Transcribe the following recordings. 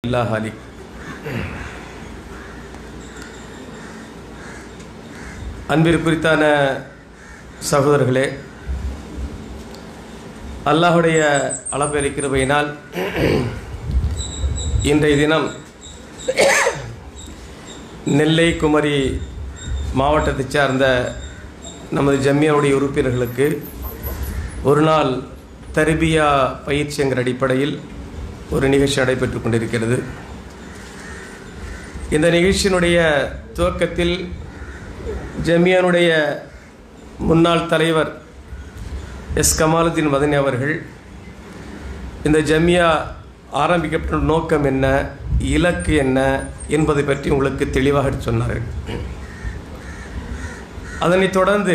இல்லாஹ் அலி அன்பிற்கு குறித்தான சகோதரர்களே அல்லாஹுடைய அளப்பெரிய கிருபையினால் இன்றைய தினம் நெல்லை குமரி மாவட்டத்தைச் சார்ந்த நமது ஜம்மியாவுடைய உறுப்பினர்களுக்கு ஒரு நாள் தர்பியா பயிற்சிங்கிற அடிப்படையில் ஒரு நிகழ்ச்சி நடைபெற்று கொண்டிருக்கிறது இந்த நிகழ்ச்சியினுடைய துவக்கத்தில் ஜமியானுடைய முன்னாள் தலைவர் எஸ் கமாலுதீன் மதனி அவர்கள் இந்த ஜமியா ஆரம்பிக்கப்பட்ட நோக்கம் என்ன இலக்கு என்ன என்பதை பற்றி உங்களுக்கு தெளிவாக சொன்னார்கள் அதனைத் தொடர்ந்து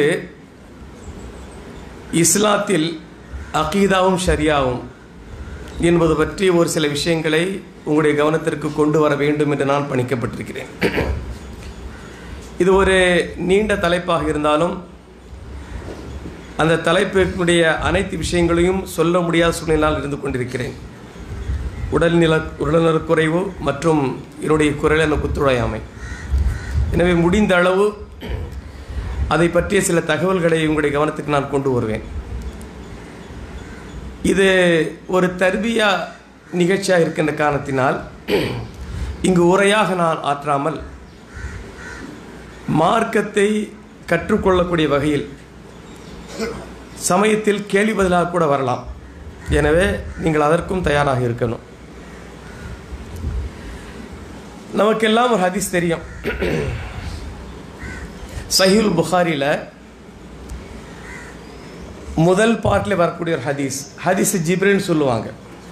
இஸ்லாத்தில் அகீதாவும் ஷரியாவும் என்பது பற்றி ஒரு சில விஷயங்களை உங்களுடைய கவனத்திற்கு கொண்டு வர வேண்டும் என்று நான் பணிக்கப்பட்டிருக்கிறேன் இது ஒரு நீண்ட தலைப்பாக இருந்தாலும் அந்த தலைப்பினுடைய அனைத்து விஷயங்களையும் சொல்ல முடியாத சூழ்நிலையால் இருந்து கொண்டிருக்கிறேன் உடல்நில உடல்நலக்குறைவு மற்றும் என்னுடைய குரல் எனக்கு ஒத்துழையாமை எனவே முடிந்த அளவு அதை பற்றிய சில தகவல்களை உங்களுடைய கவனத்துக்கு நான் கொண்டு வருவேன் இது ஒரு தர்பியா நிகழ்ச்சியாக இருக்கின்ற காரணத்தினால் இங்கு உரையாக நான் ஆற்றாமல் மார்க்கத்தை கற்றுக்கொள்ளக்கூடிய வகையில் சமயத்தில் கேள்வி பதிலாக கூட வரலாம் எனவே நீங்கள் அதற்கும் தயாராக இருக்கணும் நமக்கெல்லாம் ஒரு ஹதீஸ் தெரியும் சஹீல் புகாரியில் முதல் பாட்டில் வரக்கூடிய ஒரு ஹதீஸ் ஹதீஸ் ஜிப்ரின்னு சொல்லுவாங்க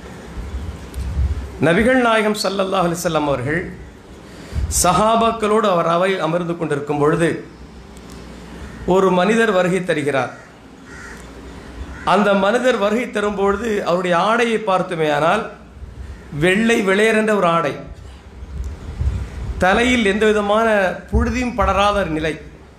நபிகள் நாயகம் சல்லல்லாஹ் அலிசல்லாம் அவர்கள் சஹாபாக்களோடு அவர் அவையில் அமர்ந்து கொண்டிருக்கும் பொழுது ஒரு மனிதர் வருகை தருகிறார் அந்த மனிதர் வருகை தரும்பொழுது அவருடைய ஆடையை பார்த்தோமேயானால் வெள்ளை வெளியேறென்ற ஒரு ஆடை தலையில் எந்த விதமான புழுதியும் படராத ஒரு நிலை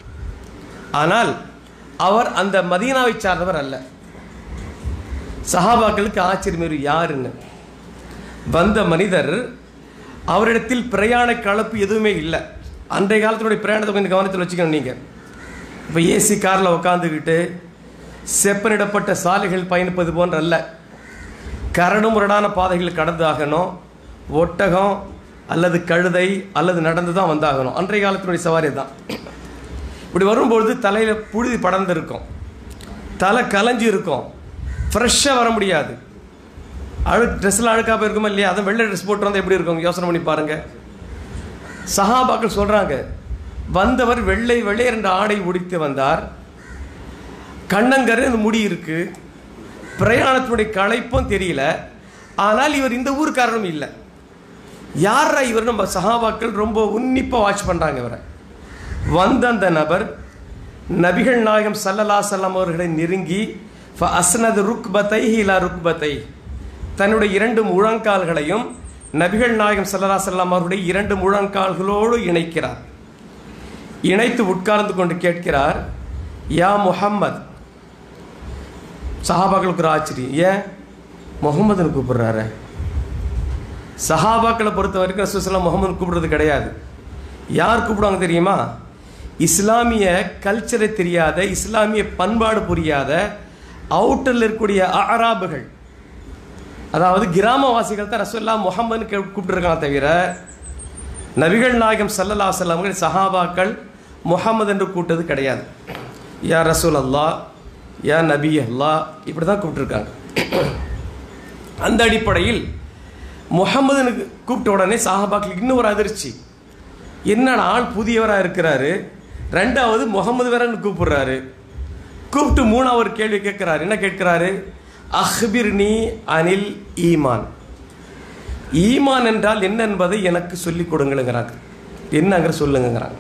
ஆனால் அவர் அந்த மதீனாவை சார்ந்தவர் அல்ல சஹாபாக்களுக்கு ஆச்சரியம் யாருன்னு வந்த மனிதர் அவரிடத்தில் பிரயாண கலப்பு எதுவுமே இல்லை அன்றைய காலத்தினுடைய பிரயாணத்தை கொஞ்சம் கவனத்தில் வச்சுக்கணும் நீங்கள் இப்போ ஏசி காரில் உட்காந்துக்கிட்டு செப்பனிடப்பட்ட சாலைகள் பயணிப்பது போன்ற அல்ல கரடு முரடான பாதைகள் கடந்து ஆகணும் ஒட்டகம் அல்லது கழுதை அல்லது நடந்து தான் வந்தாகணும் அன்றைய காலத்தினுடைய சவாரி தான் இப்படி வரும்பொழுது தலையில் புழுதி படர்ந்து இருக்கும் தலை கலைஞ்சி இருக்கும் ஃப்ரெஷ்ஷாக வர முடியாது அழு ட்ரெஸ்ஸில் அழுக்காக போயிருக்குமா இல்லையா அதை வெள்ளை ட்ரெஸ் போட்டு வந்தால் எப்படி இருக்கும் யோசனை பண்ணி பாருங்கள் சஹாபாக்கள் சொல்கிறாங்க வந்தவர் வெள்ளை வெள்ளை என்ற ஆடை உடித்து வந்தார் கண்ணங்கரை அந்த முடி இருக்கு பிரயாணத்தினுடைய களைப்பும் தெரியல ஆனால் இவர் இந்த ஊருக்காரனும் இல்லை யாரா இவர் நம்ம சஹாபாக்கள் ரொம்ப உன்னிப்பாக வாட்ச் பண்ணுறாங்க இவரை வந்த அந்த நபர் நபிகள் நாயகம் சல்லல்லா சல்லாம் அவர்களை நெருங்கி அஸ்னது ருக்பத்தை ஹீலா ருக்பத்தை தன்னுடைய இரண்டு முழங்கால்களையும் நபிகள் நாயகம் சல்லல்லா சல்லாம் அவருடைய இரண்டு முழங்கால்களோடு இணைக்கிறார் இணைத்து உட்கார்ந்து கொண்டு கேட்கிறார் யா முஹம்மத் சஹாபாக்களுக்கு ஒரு ஆச்சரியம் ஏன் முகமதுன்னு கூப்பிடுறாரு சஹாபாக்களை பொறுத்த வரைக்கும் ரசூசலாம் முகமது கூப்பிடுறது கிடையாது யார் கூப்பிடுவாங்க தெரியுமா இஸ்லாமிய கல்ச்சரை தெரியாத இஸ்லாமிய பண்பாடு புரியாத அவுட்டரில் இருக்கக்கூடிய அராபுகள் அதாவது கிராமவாசிகள் தான் ரசோல்லா முகமதுன்னு கூப்பிட்டுருக்காங்க தவிர நபிகள் நாயகம் சல்லல்லா சல்லாம்கள் சஹாபாக்கள் முகமது என்று கூப்பிட்டது கிடையாது யா ரசூல் அல்லா யா நபி அல்லா இப்படி தான் கூப்பிட்டுருக்காங்க அந்த அடிப்படையில் முகமதுன்னு கூப்பிட்ட உடனே சஹாபாக்களுக்கு இன்னும் ஒரு அதிர்ச்சி என்னடா ஆள் புதியவராக இருக்கிறாரு ரெண்டாவது முகமது வேறன்னு கூப்பிடுறாரு கூப்பிட்டு மூணாவது கேள்வி கேட்குறாரு என்ன கேட்குறாரு அஹ்பிர் நீ அனில் ஈமான் ஈமான் என்றால் என்ன என்பதை எனக்கு சொல்லிக் கொடுங்களுங்கிறாங்க என்னங்கிற சொல்லுங்கிறாங்க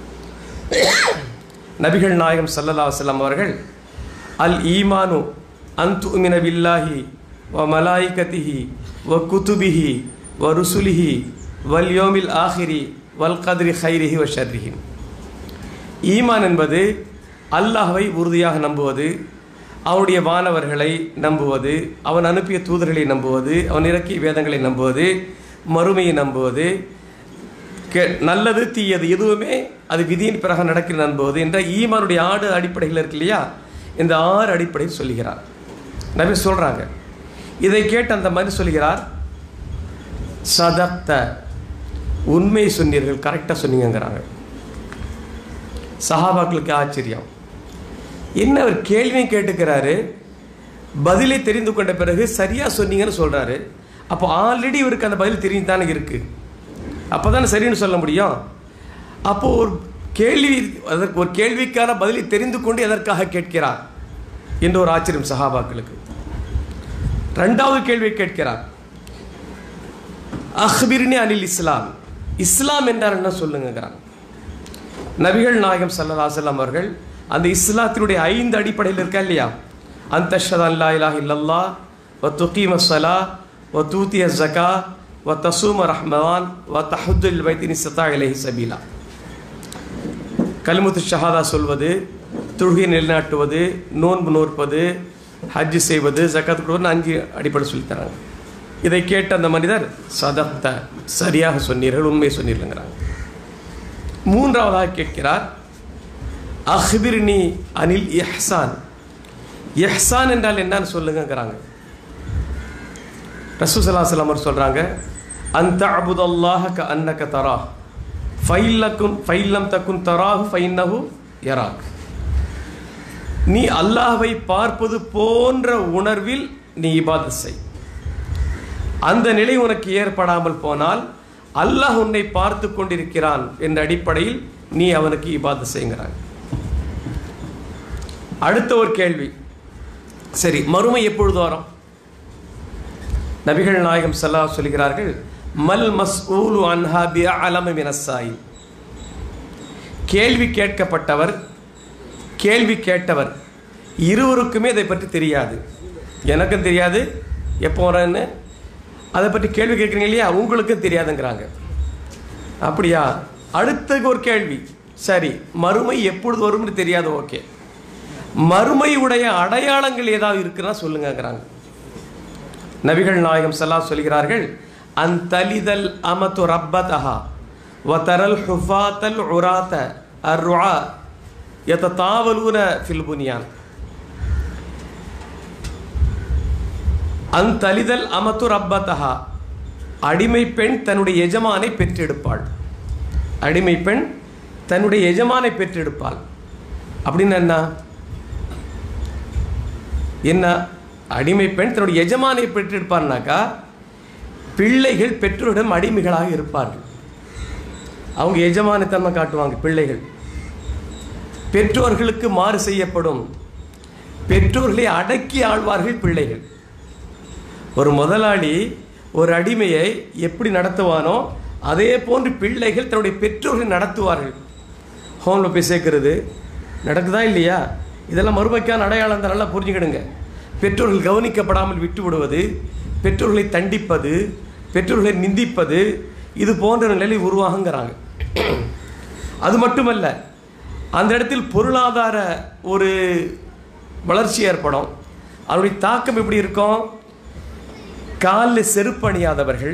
நபிகள் நாயகம் சல்லல்லா வல்லம் அவர்கள் அல் ஈமானு அந்து மின பில்லாஹி வ மலாய்கத்திஹி வ குதுபிஹி வ ருசுலிஹி வல் யோமில் ஆஹிரி வல் கதிரி ஹைரிஹி வ ஷர்ரிஹி ஈமான் என்பது அல்லாஹ்வை உறுதியாக நம்புவது அவனுடைய வானவர்களை நம்புவது அவன் அனுப்பிய தூதர்களை நம்புவது அவன் இறக்கிய வேதங்களை நம்புவது மறுமையை நம்புவது கே நல்லது தீயது எதுவுமே அது விதியின் பிறகு நடக்கிற நம்புவது என்ற ஈமானுடைய ஆடு அடிப்படையில் இருக்கு இல்லையா இந்த ஆறு அடிப்படையில் சொல்லுகிறார் நபி சொல்கிறாங்க இதை கேட்டு அந்த மாதிரி சொல்கிறார் சதத்த உண்மை சொன்னீர்கள் கரெக்டாக சொன்னீங்கங்கிறாங்க சஹாபாக்களுக்கு ஆச்சரியம் என்ன அவர் கேள்வியும் கேட்டுக்கிறாரு பதிலை தெரிந்து கொண்ட பிறகு சரியாக சொன்னீங்கன்னு சொல்கிறாரு அப்போ ஆல்ரெடி இவருக்கு அந்த பதில் தெரிஞ்சு தானே இருக்குது அப்போ தானே சரின்னு சொல்ல முடியும் அப்போது ஒரு கேள்வி அதற்கு ஒரு கேள்விக்கான பதிலை தெரிந்து கொண்டு எதற்காக கேட்கிறார் என்று ஒரு ஆச்சரியம் சஹாபாக்களுக்கு ரெண்டாவது கேள்வி கேட்கிறார் அஹ்பிர்னி அனில் இஸ்லாம் இஸ்லாம் என்றால் என்ன சொல்லுங்கிறாங்க நபிகள் நாயகம் சல்லா செல்லம் அவர்கள் அந்த இஸ்லாத்தினுடைய ஐந்து அடிப்படையில் இருக்கா இல்லையா அந்த அல்லா இலாஹ் இல்லல்லா வ துகீம சலா வ தூத்திய ஜகா வ தசூம ரஹ்மவான் வ தஹுத்துல் வைத்தினி சத்தா இலஹி சபீலா கலிமுத்து ஷஹாதா சொல்வது தொழுகை நிலைநாட்டுவது நோன்பு நோற்பது ஹஜ் செய்வது ஜக்காத் கொடுவது அஞ்சு அடிப்படை சொல்லித்தராங்க இதை கேட்ட அந்த மனிதர் சதப்த சரியாக சொன்னீர்கள் உண்மை சொன்னீர்கள்ங்கிறாங்க மூன்றாவதாக கேட்கிறார் அஹ்பிர்னி அனில் இஹ்சான் இஹ்சான் என்றால் என்னன்னு சொல்லுங்கிறாங்க ரசூசலாசலம் அவர் சொல்கிறாங்க அந்த அபுதல்லாஹ க அன்னக தரா ஃபைல்லக்கும் ஃபைல்லம் தக்குன் தராஹு ஃபைன்னஹு யராக் நீ அல்லாஹ்வை பார்ப்பது போன்ற உணர்வில் நீ இபாதத் செய் அந்த நிலை உனக்கு ஏற்படாமல் போனால் அல்லாஹ் உன்னை பார்த்து கொண்டிருக்கிறான் என்ற அடிப்படையில் நீ அவனுக்கு இபாதத் செய்கிறான் அடுத்த ஒரு கேள்வி சரி மறுமை எப்பொழுது வரும் நபிகள் நாயகம் சல்லா சொல்கிறார்கள் மல் மஸ் ஊலு அன்ஹா பி அலம மினசாயி கேள்வி கேட்கப்பட்டவர் கேள்வி கேட்டவர் இருவருக்குமே இதை பற்றி தெரியாது எனக்கும் தெரியாது எப்போ வரேன்னு அதை பற்றி கேள்வி கேட்குறீங்க இல்லையா உங்களுக்கும் தெரியாதுங்கிறாங்க அப்படியா அடுத்த ஒரு கேள்வி சரி மறுமை எப்பொழுது வரும்னு தெரியாது ஓகே மறுமை உடைய அடையாளங்கள் ஏதாவது இருக்குன்னா சொல்லுங்கங்கிறாங்க நபிகள் நாயகம் சல்லா சொல்கிறார்கள் அந்தலிதல் அமத்து ரப்பதஹா வதரல் ஹுஃபாத்தல் உராத்த அர்ருஆ யததாவலூன ஃபில் புனியான் அந்தலிதல் அமத்து ரப்பதஹா அடிமை பெண் தன்னுடைய எஜமானை பெற்றெடுப்பாள் அடிமை பெண் தன்னுடைய எஜமானை பெற்றெடுப்பாள் அப்படின்னு என்ன என்ன அடிமை பெண் தன்னுடைய எஜமானை பெற்றெடுப்பார்னாக்கா பிள்ளைகள் பெற்றோரிடம் அடிமைகளாக இருப்பார்கள் அவங்க எஜமானத்தன்மை காட்டுவாங்க பிள்ளைகள் பெற்றோர்களுக்கு மாறு செய்யப்படும் பெற்றோர்களை அடக்கி ஆழ்வார்கள் பிள்ளைகள் ஒரு முதலாளி ஒரு அடிமையை எப்படி நடத்துவானோ அதே போன்று பிள்ளைகள் தன்னுடைய பெற்றோர்களை நடத்துவார்கள் ஹோமில் போய் சேர்க்கறது நடக்குதா இல்லையா இதெல்லாம் மறுபைக்கான அடையாளம் தான் நல்லா புரிஞ்சுக்கிடுங்க பெற்றோர்கள் கவனிக்கப்படாமல் விட்டு விடுவது பெற்றோர்களை தண்டிப்பது பெற்றோர்களை நிந்திப்பது இது போன்ற நிலை உருவாகுங்கிறாங்க அது மட்டுமல்ல அந்த இடத்தில் பொருளாதார ஒரு வளர்ச்சி ஏற்படும் அதனுடைய தாக்கம் எப்படி இருக்கும் காலில் செருப்பு அணியாதவர்கள்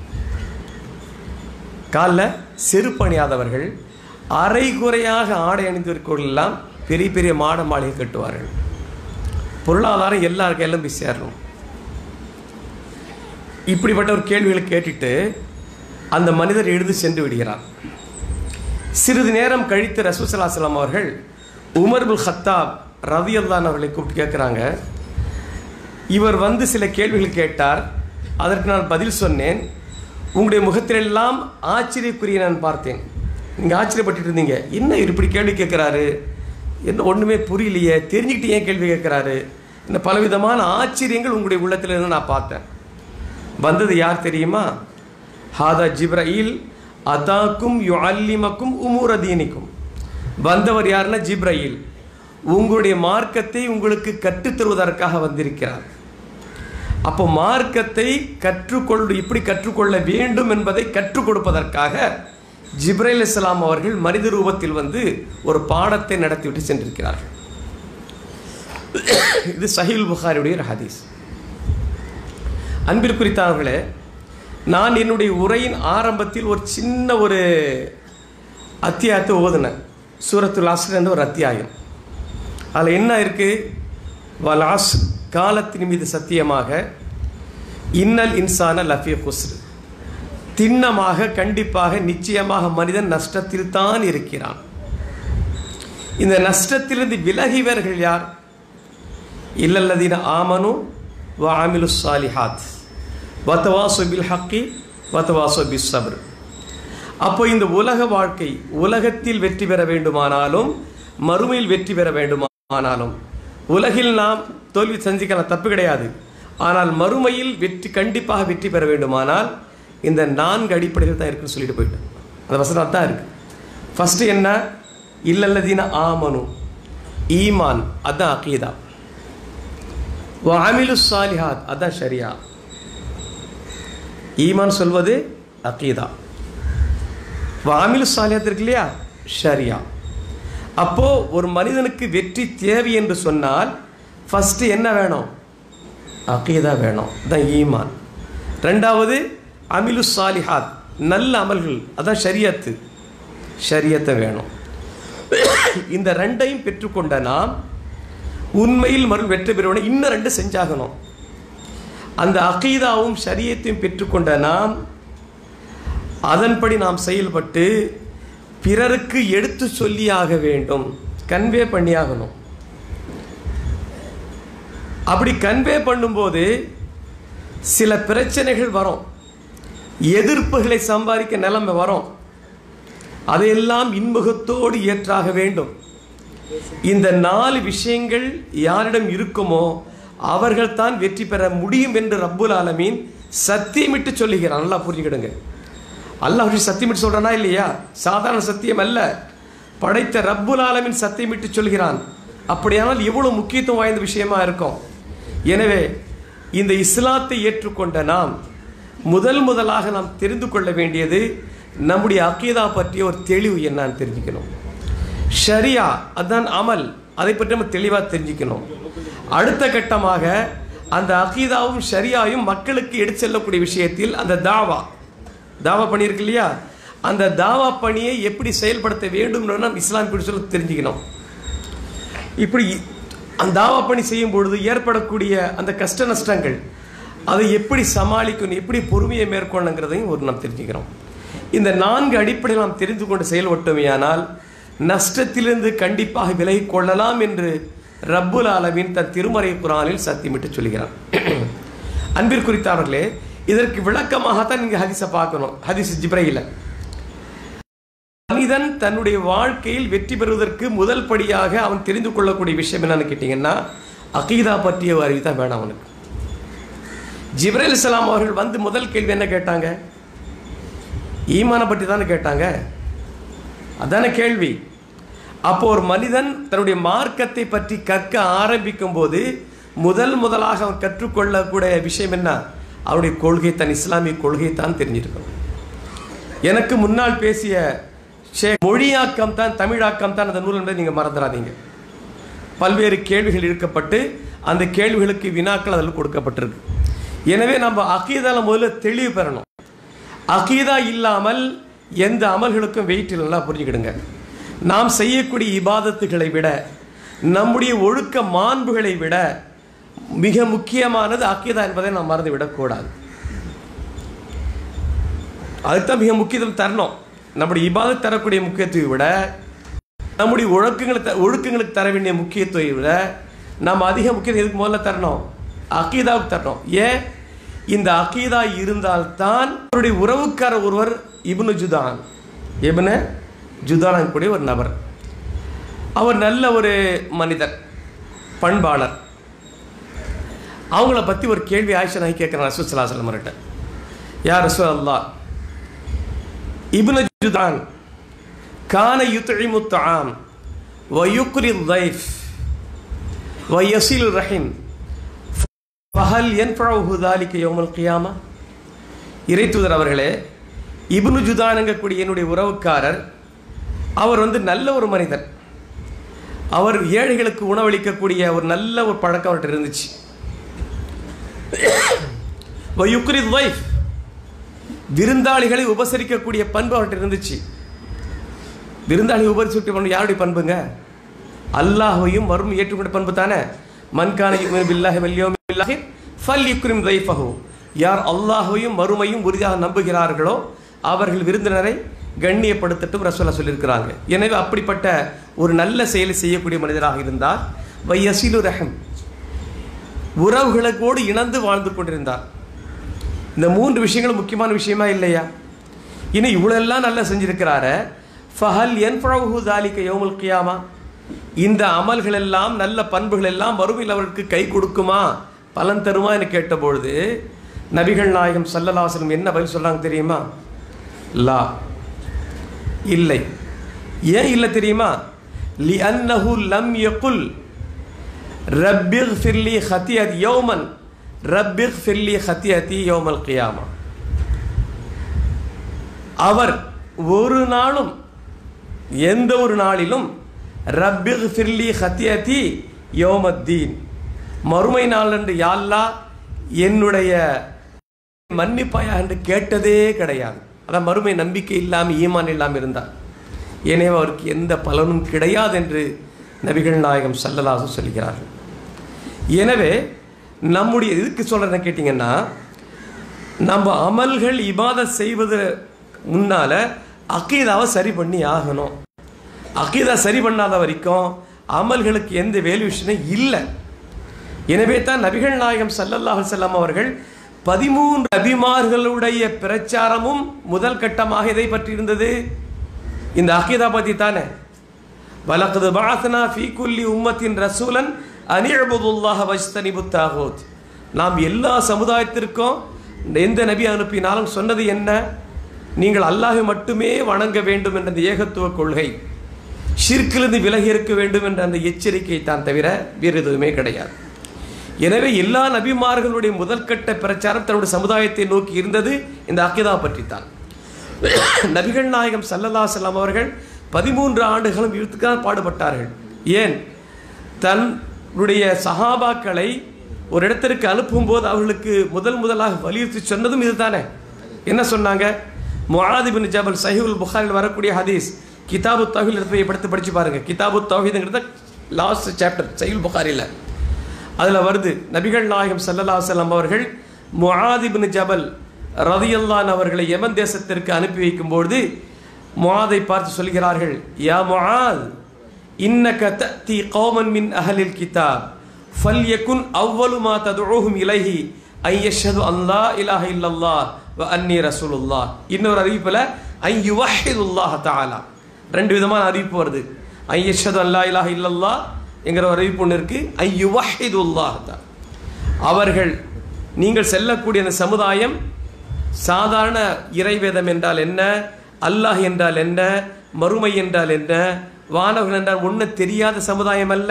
காலில் செருப்பு அணியாதவர்கள் அரைகுறையாக ஆடை அணிந்திருக்கவர்கள் எல்லாம் பெரிய பெரிய மாட மாளிகை கட்டுவார்கள் பொருளாதாரம் எல்லாருக்கும் எல்லாம் போய் சேரணும் இப்படிப்பட்ட ஒரு கேள்விகளை கேட்டுட்டு அந்த மனிதர் எழுந்து சென்று விடுகிறார் சிறிது நேரம் கழித்து ரசூசலாசலாம் அவர்கள் உமர் புல் ஹத்தாப் ரவியல்லான் அவர்களை கூப்பிட்டு கேட்குறாங்க இவர் வந்து சில கேள்விகள் கேட்டார் அதற்கு நான் பதில் சொன்னேன் உங்களுடைய முகத்திலெல்லாம் ஆச்சரியக்குரிய நான் பார்த்தேன் நீங்கள் ஆச்சரியப்பட்டு இருந்தீங்க என்ன இப்படி கேள்வி கேட்குறாரு என்ன ஒன்றுமே புரியலையே தெரிஞ்சுக்கிட்டு ஏன் கேள்வி கேட்குறாரு இந்த பலவிதமான ஆச்சரியங்கள் உங்களுடைய உள்ளத்தில் இருந்து நான் பார்த்தேன் வந்தது யார் தெரியுமா ஹாதா ஜிப்ரயில் அதாக்கும் யுஅல்லிமக்கும் உமூரதீனிக்கும் வந்தவர் யாருன்னா ஜிப்ரயில் உங்களுடைய மார்க்கத்தை உங்களுக்கு கற்றுத்தருவதற்காக வந்திருக்கிறார் அப்போ மார்க்கத்தை கற்றுக்கொள்ள இப்படி கற்றுக்கொள்ள வேண்டும் என்பதை கற்றுக் கொடுப்பதற்காக ஜிப்ரைல் இஸ்லாம் அவர்கள் மனித ரூபத்தில் வந்து ஒரு பாடத்தை நடத்திவிட்டு சென்றிருக்கிறார்கள் இது சஹீல் புகாரியுடைய ஒரு ஹதீஸ் அன்பிற்குறித்தார்களே நான் என்னுடைய உரையின் ஆரம்பத்தில் ஒரு சின்ன ஒரு அத்தியாயத்தை ஓதுனேன் சூரத்துல் அஸ்ரன்ற ஒரு அத்தியாயம் அதில் என்ன இருக்கு வலாஸ் காலத்தின் மீது சத்தியமாக இன்னல் இன்சான லஃபி ஹுஸ்ரு திண்ணமாக கண்டிப்பாக நிச்சயமாக மனிதன் நஷ்டத்தில் தான் இருக்கிறான் இந்த நஷ்டத்திலிருந்து விலகியவர்கள் யார் இல்லல்லதீன ஆமனு வ ஆமிலு சாலிஹாத் வத்தவாசு பில் ஹக்கி வத்தவாசு பில் சப்ர் அப்போ இந்த உலக வாழ்க்கை உலகத்தில் வெற்றி பெற வேண்டுமானாலும் மறுமையில் வெற்றி பெற வேண்டுமானாலும் உலகில் நாம் தோல்வி சந்திக்கலாம் தப்பு கிடையாது ஆனால் மறுமையில் வெற்றி கண்டிப்பாக வெற்றி பெற வேண்டுமானால் இந்த நான்கு அடிப்படைகள் தான் இருக்குன்னு சொல்லிட்டு போயிட்டேன் அந்த வசனம் தான் இருக்கு ஃபர்ஸ்ட் என்ன இல்லல்லதீன ஆமனு ஈமான் அதான் அகீதா வாமிலு சாலிஹாத் அதான் ஷரியா ஈமான் சொல்வது அகீதா வாமிலு சாலிஹாத் இருக்கு இல்லையா ஷரியா அப்போ ஒரு மனிதனுக்கு வெற்றி தேவை என்று சொன்னால் ஃபர்ஸ்ட் என்ன வேணும் அகீதா வேணும் தான் ஈமான் ரெண்டாவது அமிலு சாலிஹாத் நல்ல அமல்கள் அதான் ஷரியத்து ஷரியத்தை வேணும் இந்த ரெண்டையும் பெற்றுக்கொண்ட நாம் உண்மையில் மறு வெற்றி பெறுவன இன்னும் ரெண்டு செஞ்சாகணும் அந்த அகீதாவும் ஷரியத்தையும் பெற்றுக்கொண்ட நாம் அதன்படி நாம் செயல்பட்டு பிறருக்கு எடுத்து சொல்லியாக வேண்டும் கன்வே பண்ணியாகணும் அப்படி கன்வே பண்ணும்போது சில பிரச்சனைகள் வரும் எதிர்ப்புகளை சம்பாதிக்க நிலைமை வரும் அதையெல்லாம் இன்முகத்தோடு ஏற்றாக வேண்டும் இந்த நாலு விஷயங்கள் யாரிடம் இருக்குமோ அவர்கள் தான் வெற்றி பெற முடியும் என்று ரப்புல் ஆலமீன் சத்தியமிட்டு சொல்லுகிறான் நல்லா புரிஞ்சுக்கிடுங்க அல்லாஹ் சத்தியமிட்டு சொல்றானா இல்லையா சாதாரண சத்தியம் அல்ல படைத்த ரப்புல் ஆலமின் சத்தியமிட்டு சொல்கிறான் அப்படியானால் எவ்வளவு முக்கியத்துவம் வாய்ந்த விஷயமா இருக்கும் எனவே இந்த இஸ்லாத்தை ஏற்றுக்கொண்ட நாம் முதல் முதலாக நாம் தெரிந்து கொள்ள வேண்டியது நம்முடைய அக்கீதா பற்றிய ஒரு தெளிவு என்னன்னு தெரிஞ்சுக்கணும் ஷரியா அதான் அமல் அதை பற்றி நம்ம தெளிவாக தெரிஞ்சுக்கணும் அடுத்த கட்டமாக அந்த அகீதாவும் ஷரியாவும் மக்களுக்கு எடுத்து செல்லக்கூடிய விஷயத்தில் அந்த தாவா தாவா பணி இருக்கு இல்லையா அந்த தாவா பணியை எப்படி செயல்படுத்த வேண்டும்னு நம்ம இஸ்லாம் இப்படி சொல்ல தெரிஞ்சுக்கணும் இப்படி அந்த தாவா பணி செய்யும் பொழுது ஏற்படக்கூடிய அந்த கஷ்ட நஷ்டங்கள் அதை எப்படி சமாளிக்கணும் எப்படி பொறுமையை மேற்கொள்ளங்கிறதையும் ஒரு நாம் தெரிஞ்சுக்கிறோம் இந்த நான்கு அடிப்படையில் நாம் தெரிந்து கொண்டு செயல்பட்டோமேயானால் நஷ்டத்திலிருந்து கண்டிப்பாக விலகிக் கொள்ளலாம் என்று ரப்புல் ஆலமின் தன் திருமறை குரானில் சத்தியமிட்டு சொல்கிறான் அன்பிற்குறித்தார்களே இதற்கு விளக்கமாகத்தான் நீங்க ஹதீஸை பார்க்கணும் ஹதீஸ் ஜிப்ரையில மனிதன் தன்னுடைய வாழ்க்கையில் வெற்றி பெறுவதற்கு முதல் படியாக அவன் தெரிந்து கொள்ளக்கூடிய விஷயம் என்னன்னு கேட்டீங்கன்னா அகீதா பற்றிய அறிவு தான் வேணும் அவனுக்கு ஜிப்ரேல் இஸ்லாம் அவர்கள் வந்து முதல் கேள்வி என்ன கேட்டாங்க ஈமானை பற்றி தானே கேட்டாங்க அதான கேள்வி அப்போ ஒரு மனிதன் தன்னுடைய மார்க்கத்தை பற்றி கற்க ஆரம்பிக்கும் போது முதல் முதலாக அவன் கற்றுக்கொள்ளக்கூடிய விஷயம் என்ன அவருடைய கொள்கை தன் இஸ்லாமிய கொள்கை தான் தெரிஞ்சிருக்கணும் எனக்கு முன்னால் பேசிய ஷே மொழியாக்கம் தான் தமிழாக்கம் தான் அந்த நூல் என்பதை நீங்கள் மறந்துடாதீங்க பல்வேறு கேள்விகள் இழுக்கப்பட்டு அந்த கேள்விகளுக்கு வினாக்கள் அதில் கொடுக்கப்பட்டிருக்கு எனவே நம்ம அகீதால முதல்ல தெளிவு பெறணும் அகீதா இல்லாமல் எந்த அமல்களுக்கும் வெயிட் இல்லைன்னா புரிஞ்சுக்கிடுங்க நாம் செய்யக்கூடிய இபாதத்துகளை விட நம்முடைய ஒழுக்க மாண்புகளை விட மிக முக்கியமானது அக்கீதா என்பதை நாம் மறந்து விடக்கூடாது அதுதான் மிக முக்கியத்துவம் தரணும் நம்முடைய இபாதத் தரக்கூடிய முக்கியத்துவத்தை விட நம்முடைய ஒழுக்கங்களை த ஒழுக்கங்களுக்கு தர வேண்டிய முக்கியத்துவத்தை விட நாம் அதிக முக்கியத்துவம் எதுக்கு முதல்ல தரணும் அக்கீதாவுக்கு தரணும் ஏன் இந்த அக்கீதா இருந்தால்தான் அவருடைய உறவுக்கார ஒருவர் இப்னு ஜுதான் இப்னு ஜுதான் கூடிய ஒரு நபர் அவர் நல்ல ஒரு மனிதர் பண்பாளர் அவங்கள பற்றி ஒரு கேள்வி ஆயிஷா நாய் கேட்குறேன் ரசூல் சல்லா சொல்லம் யார் ரசூல் அல்லா இப்னு ஜுதான் கான யுத்இமு தாம் வயுக்ரி தைஃப் வயசில் ரஹிம் ஃபஹல் யன்ஃபஉஹு ذلك يوم القيامه இறைத்தூதர் அவர்களே இப்னு ஜுதானங்கக்கூடிய என்னுடைய உறவுக்காரர் அவர் வந்து நல்ல ஒரு மனிதர் அவர் ஏழைகளுக்கு உணவளிக்கக்கூடிய ஒரு நல்ல ஒரு பழக்கம் அவர்கிட்ட இருந்துச்சு வயுக்ரி வைஃப் விருந்தாளிகளை உபசரிக்கக்கூடிய பண்பு அவர்கிட்ட இருந்துச்சு விருந்தாளி உபசரிக்க பண்பு யாருடைய பண்புங்க அல்லாஹையும் வரும் ஏற்றுக்கொண்ட பண்பு தானே மன்கான பில்லாஹி வல்யோம் பில்லாஹி ஃபல் யுக்ரிம் தைஃபஹு யார் அல்லாஹையும் மறுமையும் உறுதியாக நம்புகிறார்களோ அவர்கள் விருந்தினரை கண்ணியப்படுத்தட்டும் ரசோல்லா சொல்லியிருக்கிறாங்க எனவே அப்படிப்பட்ட ஒரு நல்ல செயலை செய்யக்கூடிய மனிதராக இருந்தார் வையசிலு ரஹம் உறவுகளுக்கோடு இணைந்து வாழ்ந்து கொண்டிருந்தார் இந்த மூன்று விஷயங்களும் முக்கியமான விஷயமா இல்லையா இன்னும் இவ்வளோ எல்லாம் நல்லா செஞ்சிருக்கிறார ஃபஹல் என் பழகு தாலிக்க யோமுல் கியாமா இந்த அமல்கள் எல்லாம் நல்ல பண்புகள் எல்லாம் வறுமையில் அவருக்கு கை கொடுக்குமா பலன் தருமா என்று கேட்டபொழுது நபிகள் நாயகம் சல்லல்லாசலம் என்ன பதில் சொல்றாங்க தெரியுமா லா இல்லை ஏன் இல்லை தெரியுமா லி அன்னஹு லம் யகுல் ரப்பிக் ஃபிர்லி ஹத்தியத் யௌமன் ரப்பிக் ஃபிர்லி ஹத்தியதி யோமல் கியாமா அவர் ஒரு நாளும் எந்த ஒரு நாளிலும் ரப்பிக் ஃபிர்லி ஹத்தியதி யோமத்தீன் மறுமை நாள் என்று யாழ்லா என்னுடைய மன்னிப்பாயா என்று கேட்டதே கிடையாது அதான் மறுமை நம்பிக்கை இல்லாமல் ஈமான் இல்லாமல் இருந்தார் எனவே அவருக்கு எந்த பலனும் கிடையாது என்று நபிகள் நாயகம் சல்லலாசு சொல்கிறார்கள் எனவே நம்முடைய இதுக்கு சொல்கிறத கேட்டிங்கன்னா நம்ம அமல்கள் இபாத செய்வது முன்னால் அக்கீதாவை சரி பண்ணி ஆகணும் அக்கீதா சரி பண்ணாத வரைக்கும் அமல்களுக்கு எந்த வேல்யூஷனும் இல்லை எனவே தான் நபிகள் நாயகம் சல்லல்லாஹு செல்லம் அவர்கள் பதிமூன்று அபிமார்களுடைய பிரச்சாரமும் முதல் கட்டமாக இதை பற்றி இருந்தது இந்த அகீதா பற்றி தானே வலக்கது பாசனா ஃபீ குல்லி உம்மத்தின் ரசூலன் அனிழபுல்லாஹ வஜ்தனிபு தாகோத் நாம் எல்லா சமுதாயத்திற்கும் எந்த நபி அனுப்பினாலும் சொன்னது என்ன நீங்கள் அல்லாஹை மட்டுமே வணங்க வேண்டும் என்ற அந்த ஏகத்துவ கொள்கை ஷிர்கிலிருந்து விலகி இருக்க வேண்டும் என்ற அந்த எச்சரிக்கை தான் தவிர வேறு எதுவுமே கிடையாது எனவே எல்லா நபிமார்களுடைய முதற்கட்ட பிரச்சாரம் தன்னுடைய சமுதாயத்தை நோக்கி இருந்தது இந்த அக்கிதா பற்றித்தான் நபிகள் நாயகம் சல்லல்லா செல்லம் அவர்கள் பதிமூன்று ஆண்டுகளும் இதுக்காக பாடுபட்டார்கள் ஏன் தன்னுடைய சஹாபாக்களை ஒரு இடத்திற்கு அனுப்பும்போது அவர்களுக்கு முதல் முதலாக வலியுறுத்தி சொன்னதும் இதுதானே என்ன சொன்னாங்க முஆதிபின் ஜபல் சஹிவுல் புகாரில் வரக்கூடிய ஹதீஸ் கிதாபு தௌஹீல் எடுத்து படுத்து படிச்சு பாருங்க கிதாபு தௌஹீதுங்கிறத லாஸ்ட் சாப்டர் சஹில் புகாரில் அதில் வருது நபிகள் நாயகம் சல்லல்லா செல்லம் அவர்கள் முஆதிபின் ஜபல் ரதியல்லான் அவர்களை யமன் தேசத்திற்கு அனுப்பி வைக்கும்போது முஆதை பார்த்து சொல்கிறார்கள் யா முஆத் இன்னக தத்தி கௌமன் மின் அஹலில் கிதாப் ஃபல் யகுன் அவ்வளு மா ததுஊஹும் இலைஹி ஐ யஷ்ஹது அல்லா இலாஹ இல்லல்லாஹ் வ அன்னி ரசூலுல்லாஹ் இன்னொரு அறிவிப்பில் ஐ யுவஹிதுல்லாஹ் தஆலா ரெண்டு விதமான அறிவிப்பு வருது ஐ யஷ்ஹது அல்லா இலாஹ இல்லல்லாஹ் என்கிற ஒரு அறிவிப்பு ஒன்று இருக்கு ஐ யுவஹிதுல்லாஹ் தஆலா அவர்கள் நீங்கள் செல்லக்கூடிய அந்த சமுதாயம் சாதாரண இறைவேதம் என்றால் என்ன அல்லாஹ் என்றால் என்ன மறுமை என்றால் என்ன வானவர்கள் என்றால் ஒன்று தெரியாத சமுதாயம் அல்ல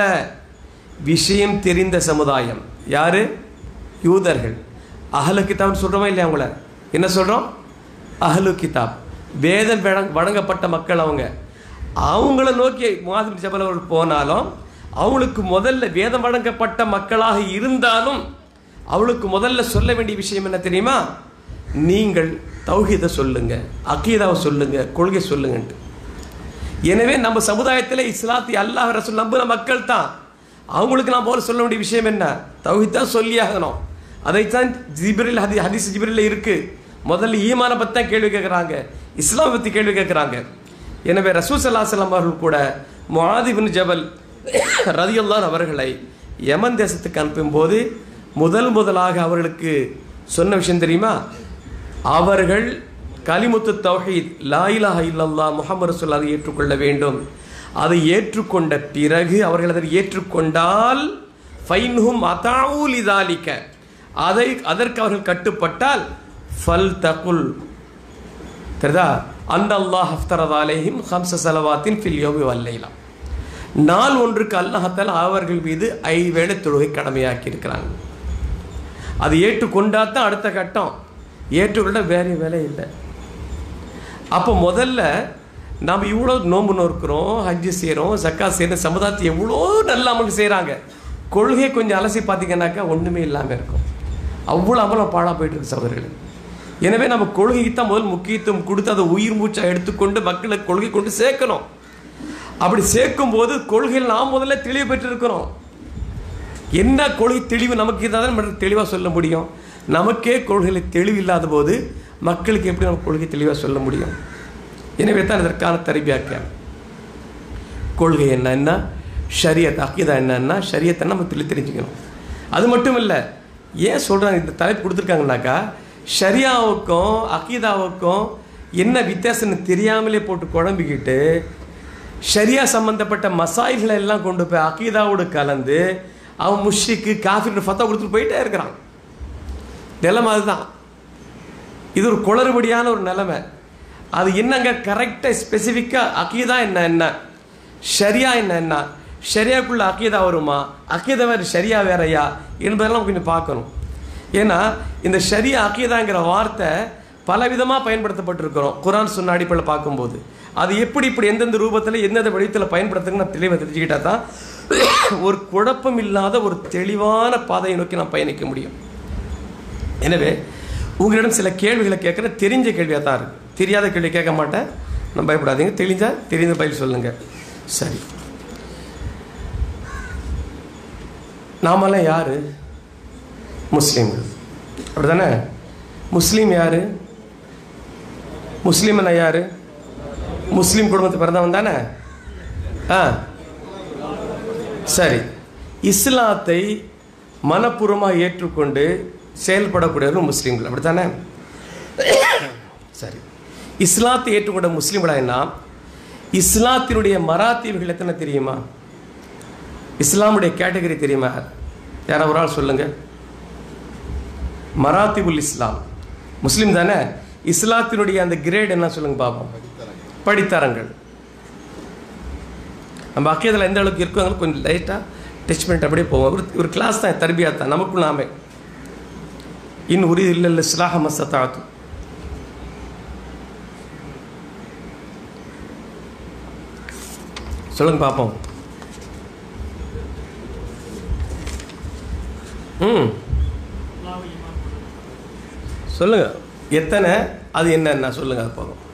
விஷயம் தெரிந்த சமுதாயம் யாரு யூதர்கள் அஹலு கிதாப்னு சொல்கிறோமா இல்லையா அவங்கள என்ன சொல்கிறோம் அஹலு கிதாப் வேதம் வழங்க வழங்கப்பட்ட மக்கள் அவங்க அவங்கள நோக்கி மாதிரி ஜபல் அவர்கள் போனாலும் அவங்களுக்கு முதல்ல வேதம் வழங்கப்பட்ட மக்களாக இருந்தாலும் அவளுக்கு முதல்ல சொல்ல வேண்டிய விஷயம் என்ன தெரியுமா நீங்கள் தௌஹீதை சொல்லுங்க அக்கீதாவை சொல்லுங்க கொள்கை சொல்லுங்கன்ட்டு எனவே நம்ம சமுதாயத்தில் இஸ்லாத்தை அல்லாஹ் ரசூல் நம்புன மக்கள் தான் அவங்களுக்கு நான் போல சொல்ல வேண்டிய விஷயம் என்ன தௌஹீத் தான் சொல்லி ஆகணும் அதைத்தான் ஜிப்ரில் ஹதி ஹதீஸ் ஜிப்ரில் இருக்கு முதல்ல ஈமான பற்றி தான் கேள்வி கேட்குறாங்க இஸ்லாம் பற்றி கேள்வி கேட்குறாங்க எனவே ரசூல் சல்லா செல்லம் அவர்கள் கூட முஆதிபின் ஜபல் ரதியுல்லான் அவர்களை யமன் தேசத்துக்கு அனுப்பும்போது முதல் முதலாக அவர்களுக்கு சொன்ன விஷயம் தெரியுமா அவர்கள் கலிமுத்து தௌஹீத் லா இலாஹ இல்லல்லா முஹம்மது ரசூல் அதை ஏற்றுக்கொள்ள வேண்டும் அதை ஏற்றுக்கொண்ட பிறகு அவர்கள் அதை ஏற்றுக்கொண்டால் ஃபைன்ஹும் அதாவுல் இதாலிக்க அதை அதற்கு அவர்கள் கட்டுப்பட்டால் ஃபல் தகுல் தெரியுதா அந்த அல்லாஹ் ஹஃப்தரத் அலைஹிம் ஹம்ச சலவாத்தின் ஃபில் யோமி வல்லைலா நாள் ஒன்றுக்கு அல்லாஹத்தால் அவர்கள் மீது ஐவேளை தொழுகை கடமையாக்கி இருக்கிறாங்க அது ஏற்றுக்கொண்டா தான் அடுத்த கட்டம் ஏற்றுக்கொள்ள வேற வேலை இல்லை அப்போ முதல்ல நாம் இவ்வளோ நோன்பு நோக்கிறோம் ஹஜ்ஜு செய்கிறோம் சக்கா செய்கிறோம் சமுதாயத்தை எவ்வளோ நல்ல அமலுக்கு செய்கிறாங்க கொள்கை கொஞ்சம் அலசி பார்த்தீங்கன்னாக்கா ஒன்றுமே இல்லாமல் இருக்கும் அவ்வளோ அமலம் பாழாக போயிட்டு இருக்கு சகோதரர்கள் எனவே நம்ம கொள்கைக்கு தான் முதல் முக்கியத்துவம் கொடுத்து அதை உயிர் மூச்சா எடுத்துக்கொண்டு மக்களுக்கு கொள்கை கொண்டு சேர்க்கணும் அப்படி சேர்க்கும் போது கொள்கையில் நாம் முதல்ல தெளிவு பெற்றிருக்கிறோம் என்ன கொள்கை தெளிவு நமக்கு இருந்தால் தான் நம்ம தெளிவாக சொல்ல முடியும் நமக்கே கொள்கையில் தெளிவு இல்லாத போது மக்களுக்கு எப்படி நம்ம கொள்கை தெளிவாக சொல்ல முடியும் எனவே தான் இதற்கான தரிபியாக்க கொள்கை என்னன்னா ஷரியத் அக்கீதா என்னன்னா ஷரியத்தை நம்ம தெளி தெரிஞ்சுக்கணும் அது மட்டும் இல்லை ஏன் சொல்கிறாங்க இந்த தலைப்பு கொடுத்துருக்காங்கனாக்கா ஷரியாவுக்கும் அக்கீதாவுக்கும் என்ன வித்தியாசம்னு தெரியாமலே போட்டு குழம்பிக்கிட்டு ஷரியா சம்பந்தப்பட்ட மசாயில்களை எல்லாம் கொண்டு போய் அக்கீதாவோடு கலந்து அவன் முஷிக்கு காஃபின்னு ஃபத்தா கொடுத்துட்டு போயிட்டே இருக்கிறான் நிலைமை அதுதான் இது ஒரு குளறுபடியான ஒரு நிலைமை அது என்னங்க கரெக்டாக ஸ்பெசிஃபிக்காக அக்கீதா என்ன என்ன ஷரியா என்ன என்ன ஷரியாக்குள்ள அக்கீதா வருமா அக்கீதா வேறு ஷரியா வேறையா என்பதெல்லாம் கொஞ்சம் பார்க்கணும் ஏன்னா இந்த ஷரியா அக்கீதாங்கிற வார்த்தை பலவிதமாக பயன்படுத்தப்பட்டிருக்கிறோம் குரான் சொன்ன அடிப்படையில் பார்க்கும்போது அது எப்படி இப்படி எந்தெந்த ரூபத்தில் எந்தெந்த வடிவத்தில் பயன்படுத்துங்கன்னு நான் தெளிவாக தெரிஞ்சுக்கிட்டா தான் ஒரு குழப்பம் இல்லாத ஒரு தெளிவான பாதையை நோக்கி நான் பயணிக்க முடியும் எனவே உங்களிடம் சில கேள்விகளை கேட்குற தெரிஞ்ச கேள்வியாக தான் இருக்கு தெரியாத கேள்வி கேட்க மாட்டேன் நான் பயப்படாதீங்க தெரிஞ்சா தெரிந்த பதில் சொல்லுங்க சரி நாமெல்லாம் யாரு முஸ்லீம்கள் அப்படிதானே முஸ்லீம் யாரு முஸ்லீம் என்ன யாரு முஸ்லீம் குடும்பத்தை பிறந்தவன் தானே ஆ சரி இஸ்லாத்தை மனப்பூர்வமாக ஏற்றுக்கொண்டு செயல்படக்கூடியவர்கள் முஸ்லீம்கள் அப்படித்தானே சரி இஸ்லாத்தை ஏற்றுக்கொண்ட முஸ்லீம்களா என்ன இஸ்லாத்தினுடைய மராத்தீவுகள் எத்தனை தெரியுமா இஸ்லாமுடைய கேட்டகரி தெரியுமா யாராவது ஒரு ஆள் சொல்லுங்க மராத்திபுல் இஸ்லாம் முஸ்லீம் தானே இஸ்லாத்தினுடைய அந்த கிரேட் என்ன சொல்லுங்க பார்ப்போம் படித்தரங்கள் நம்ம அக்கியதில் எந்த அளவுக்கு இருக்கோ கொஞ்சம் லைட்டாக டச் பண்ணிட்டு அப்படியே போவோம் ஒரு ஒரு கிளாஸ் தான் தர்பியா தான் நமக்குள் நாமே இன் உரி இல்லை இஸ்லாஹ மசத்தாத்து சொல்லுங்க பார்ப்போம் ம் சொல்லுங்க எத்தனை அது என்னென்ன சொல்லுங்க அது போதும்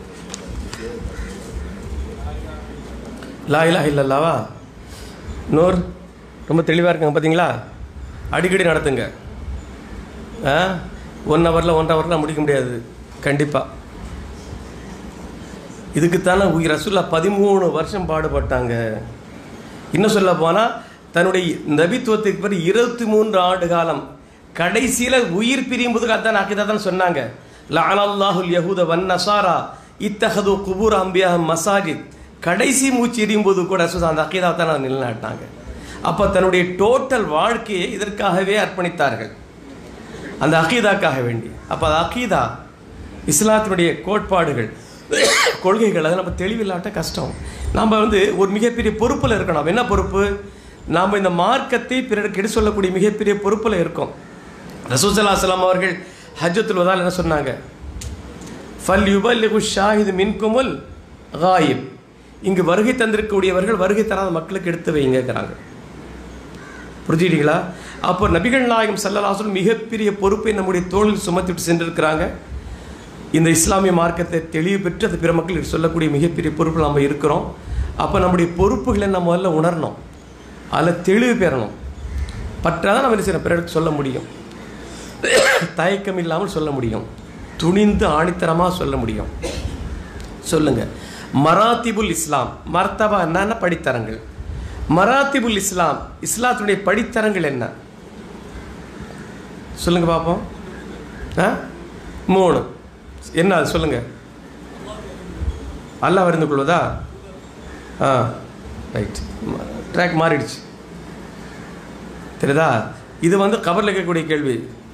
லா இலா இல்லல்லாவா நூர் ரொம்ப தெளிவாக இருக்காங்க பார்த்தீங்களா அடிக்கடி நடத்துங்க ஆ ஒன் ஹவரில் ஒன் ஹவரில் முடிக்க முடியாது கண்டிப்பாக இதுக்குத்தானே உயிர் ரசுல்லா பதிமூணு வருஷம் பாடுபட்டாங்க இன்னும் சொல்ல போனால் தன்னுடைய நபித்துவத்துக்கு பிறகு இருபத்தி மூன்று ஆண்டு காலம் கடைசியில் உயிர் பிரியும் போது அதான் அக்கிதா தான் சொன்னாங்க லானல்லாஹுல் யஹூத வன் நசாரா இத்தஹது குபூர் அம்பியா மசாஜித் கடைசி மூச்சு எரியும் போது கூட ரசூல் அந்த அக்கீதா தான் நிலைநாட்டினாங்க அப்போ தன்னுடைய டோட்டல் வாழ்க்கையை இதற்காகவே அர்ப்பணித்தார்கள் அந்த அக்கீதாக்காக வேண்டி அப்போ அது அக்கீதா இஸ்லாத்தினுடைய கோட்பாடுகள் கொள்கைகள் அதை நம்ம தெளிவில்லாட்ட கஷ்டம் நாம் வந்து ஒரு மிகப்பெரிய பொறுப்பில் இருக்கணும் என்ன பொறுப்பு நாம் இந்த மார்க்கத்தை பிறருக்கு எடு சொல்லக்கூடிய மிகப்பெரிய பொறுப்பில் இருக்கோம் ரசூசல்லா சலாம் அவர்கள் ஹஜ்ஜத்துல் வதால் என்ன சொன்னாங்க ஃபல் யுபல்லிகு ஷாஹிது மின்குமுல் காயிப் இங்கு வருகை தந்திருக்கக்கூடியவர்கள் வருகை தராத மக்களுக்கு எடுத்து வைங்கிறாங்க புரிஞ்சுக்கிட்டீங்களா அப்போ நபிகள் நாயகம் சல்லல்லாசல் மிகப்பெரிய பொறுப்பை நம்முடைய தோளில் சுமத்திட்டு சென்றிருக்கிறாங்க இந்த இஸ்லாமிய மார்க்கத்தை தெளிவு பெற்று அது பிற மக்களுக்கு சொல்லக்கூடிய மிகப்பெரிய பொறுப்பில் நம்ம இருக்கிறோம் அப்போ நம்முடைய பொறுப்புகளை நம்ம முதல்ல உணரணும் அதில் தெளிவு பெறணும் பற்றாதான் நம்ம என்ன செய்யணும் பிறருக்கு சொல்ல முடியும் தயக்கம் இல்லாமல் சொல்ல முடியும் துணிந்து ஆணித்தரமாக சொல்ல முடியும் சொல்லுங்க மராத்திபுல் இஸ்லாம் மர்த்தபா என்னன்னா படித்தரங்கள் மராத்திபுல் இஸ்லாம் இஸ்லாத்தினுடைய படித்தரங்கள் என்ன சொல்லுங்க பார்ப்போம் ஆ மூணு என்ன அது சொல்லுங்க அல்லாஹ் அறிந்து கொள்வதா ஆ ரைட் ட்ராக் மாறிடுச்சு தெரியுதா இது வந்து கபரில் கேட்கக்கூடிய கேள்வி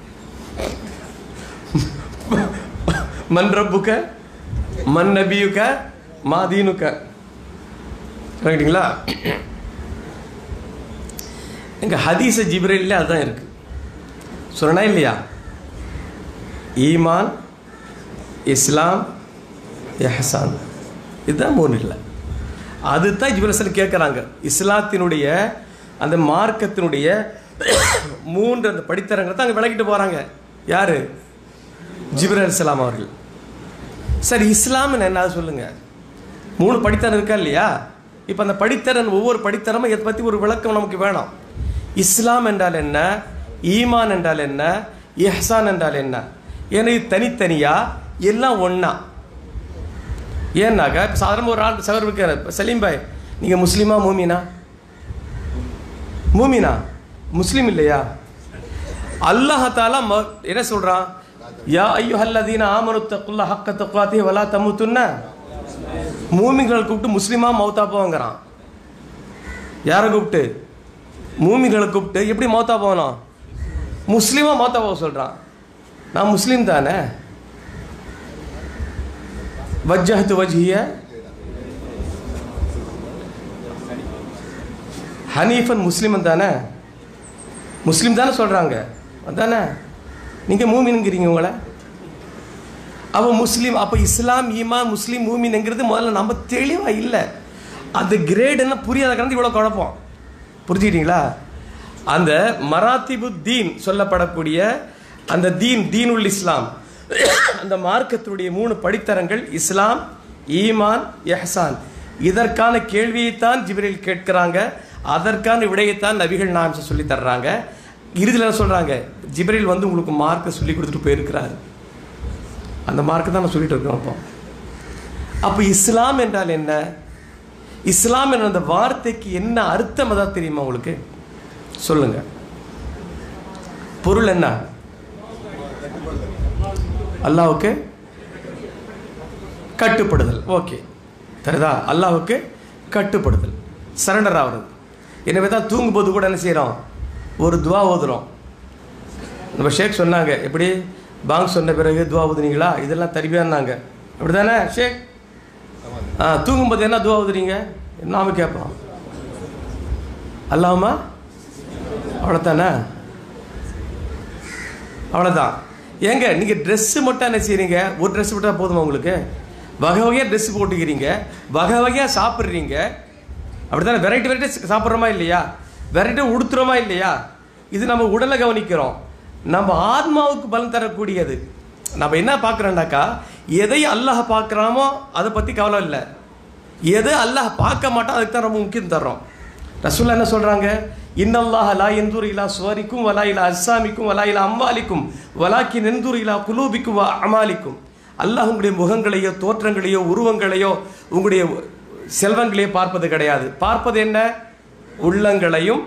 மன் ரப்புக்க மன் நபியுக்க மாதீனுக்க கேட்டீங்களா எங்கள் ஹதீஸ ஜிப்ரேலில் அதுதான் இருக்கு சொன்னா இல்லையா ஈமான் இஸ்லாம் எஹசான் இதுதான் மூணு இல்லை அதுதான் ஜிப்ரசல் கேட்குறாங்க இஸ்லாத்தினுடைய அந்த மார்க்கத்தினுடைய மூன்று அந்த படித்தரங்களை தான் அங்கே விளக்கிட்டு போகிறாங்க யார் ஜிப்ரல் அலிஸ்லாம் அவர்கள் சரி இஸ்லாம் என்ன அது சொல்லுங்க மூணு படித்தரம் இருக்கா இல்லையா இப்போ அந்த படித்தரன் ஒவ்வொரு படித்தரமும் இதை பற்றி ஒரு விளக்கம் நமக்கு வேணும் இஸ்லாம் என்றால் என்ன ஈமான் என்றால் என்ன இஹ்சான் என்றால் என்ன ஏன்னா இது தனித்தனியா எல்லாம் ஒன்றா ஏன்னாக்கா இப்போ சாதாரண ஒரு ஆள் சகர் இருக்காரு சலீம் பாய் நீங்கள் முஸ்லீமா மூமினா மூமினா முஸ்லீம் இல்லையா அல்லாஹாலா என்ன சொல்றான் யா ஐயோ அல்லதீன ஆமனு தக்குல்லா ஹக்க தக்குவாத்தி வலா தமுத்துன்ன மூமிகளை கூப்பிட்டு முஸ்லீமா மௌத்தா போங்கிறான் யாரை கூப்பிட்டு மூமிகளை கூப்பிட்டு எப்படி மௌத்தா போகணும் முஸ்லீமா மௌத்தா போக சொல்றான் நான் முஸ்லீம் தானே வஜ்ஜஹத்து வஜ்ஹிய ஹனீஃபன் முஸ்லீமன் தானே முஸ்லீம் தானே சொல்கிறாங்க அதானே நீங்கள் மூமின்ங்கிறீங்க உங்களை அப்போ முஸ்லீம் அப்போ இஸ்லாம் ஈமான் முஸ்லீம் மூமின்ங்கிறது முதல்ல நம்ம தெளிவாக இல்லை அந்த கிரேடுன்னு புரியாத கடந்து இவ்வளோ குழப்பம் புரிஞ்சுக்கிட்டீங்களா அந்த மராத்திபு தீன் சொல்லப்படக்கூடிய அந்த தீன் தீனுல் இஸ்லாம் அந்த மார்க்கத்தினுடைய மூணு படித்தரங்கள் இஸ்லாம் ஈமான் எஹ்சான் இதற்கான கேள்வியைத்தான் ஜிப்ரீல் கேட்கிறாங்க அதற்கான விடையைத்தான் நபிகள் நாம் சொல்லி தர்றாங்க இறுதியில் என்ன சொல்கிறாங்க ஜிப்ரீல் வந்து உங்களுக்கு மார்க்கை சொல்லி கொடுத்துட்டு போயிருக்கிறாரு அந்த மார்க்கை தான் நான் சொல்லிட்டு இருக்கோம் அப்போ அப்போ இஸ்லாம் என்றால் என்ன இஸ்லாம் என்ற அந்த வார்த்தைக்கு என்ன அர்த்தம் அதான் தெரியுமா உங்களுக்கு சொல்லுங்க பொருள் என்ன அல்லாவுக்கு கட்டுப்படுதல் ஓகே தெரியுதா அல்லாவுக்கு கட்டுப்படுதல் சரண்டர் ஆகிறது எனவே தான் தூங்கும்போது கூட என்ன செய்கிறோம் ஒரு துவா ஓதுறோம் நம்ம ஷேக் சொன்னாங்க எப்படி பாங் சொன்ன பிறகு துவா ஓதுனீங்களா இதெல்லாம் தருவியான்னாங்க அப்படி தானே ஷேக் ஆ தூங்கும்போது என்ன துவா ஓதுறீங்க நாம கேட்போம் அல்லாமா அவ்வளோதானே அவ்வளோதான் ஏங்க நீங்கள் ட்ரெஸ்ஸு மட்டும் என்ன செய்கிறீங்க ஒரு ட்ரெஸ் மட்டும் போதுமா உங்களுக்கு வகை வகையாக ட்ரெஸ் போட்டுக்கிறீங்க வகை வகையாக சாப்பிட்றீங்க அப்படி தானே வெரைட்டி வெரைட்டி சாப்பிட்றோமா இல்லையா வெரைட்டி உடுத்துறோமா இல்லையா இது நம்ம உடலை கவனிக்கிறோம் நம்ம ஆத்மாவுக்கு பலன் தரக்கூடியது நம்ம என்ன பார்க்குறோம்னாக்கா எதை அல்லாஹ் பார்க்குறாமோ அதை பற்றி கவலை இல்லை எது அல்லாஹ் பார்க்க மாட்டோம் அதுக்கு தான் ரொம்ப முக்கியம் தர்றோம் ரசூல்லா என்ன சொல்கிறாங்க இன்னல்லாஹ லா எந்தூர் இலா சுவரிக்கும் வலா இலா அஸ்ஸாமிக்கும் வலா இலா அம்வாலிக்கும் வலாக்கி நெந்தூர் இலா குலூபிக்கும் வ அமாலிக்கும் அல்லாஹ் உங்களுடைய முகங்களையோ தோற்றங்களையோ உருவங்களையோ உங்களுடைய செல்வங்களையோ பார்ப்பது கிடையாது பார்ப்பது என்ன உள்ளங்களையும்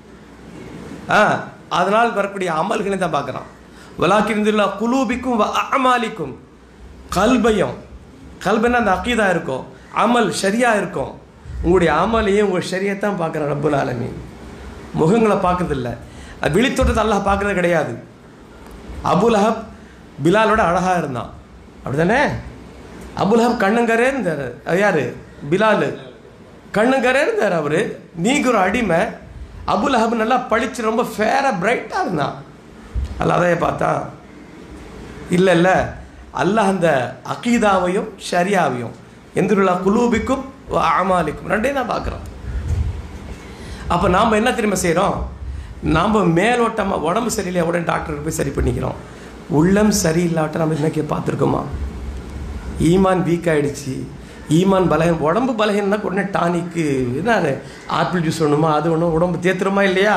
ஆ அதனால் வரக்கூடிய அமல்களை தான் பார்க்குறான் வலாக்கி நெந்துல்லா குலூபிக்கும் வ அமாலிக்கும் கல்பயம் கல்பன்னா அந்த அக்கீதா இருக்கும் அமல் சரியா இருக்கும் உங்களுடைய அமலையும் உங்கள் ஷரியத்தான் பார்க்குற ரப்புல் ஆலமீன் முகங்களை பார்க்கறதில்ல அது விழித்தோட்டத்தை அல்லாஹ் பார்க்கறது கிடையாது அபுல் அஹப் பிலாலோட அழகாக இருந்தான் அப்படிதானே அபுல் அஹப் கண்ணங்கரே இருந்தார் அது யார் பிலால் கண்ணுங்கரே இருந்தார் அவர் நீங்க ஒரு அடிமை அபுல் அஹப் நல்லா பளிச்சு ரொம்ப ஃபேராக பிரைட்டாக இருந்தான் அல்ல அதையே பார்த்தா இல்லை இல்லை அல்லாஹ் அந்த அகீதாவையும் ஷரியாவையும் எந்திருளா குலூபிக்கும் அமாலிக்கும் ரெண்டையும் தான் பார்க்குறோம் அப்போ நாம் என்ன திரும்ப செய்கிறோம் நாம் மேலோட்டமாக உடம்பு சரியில்லை உடனே டாக்டருக்கு போய் சரி பண்ணிக்கிறோம் உள்ளம் சரியில்லாட்ட நம்ம இன்னைக்கு பார்த்துருக்கோமா ஈமான் வீக் ஆகிடுச்சு ஈமான் பலகீனம் உடம்பு பலகீனம்னா உடனே டானிக்கு என்ன அது ஆப்பிள் ஜூஸ் ஒன்றுமா அது ஒன்றும் உடம்பு தேத்துறோமா இல்லையா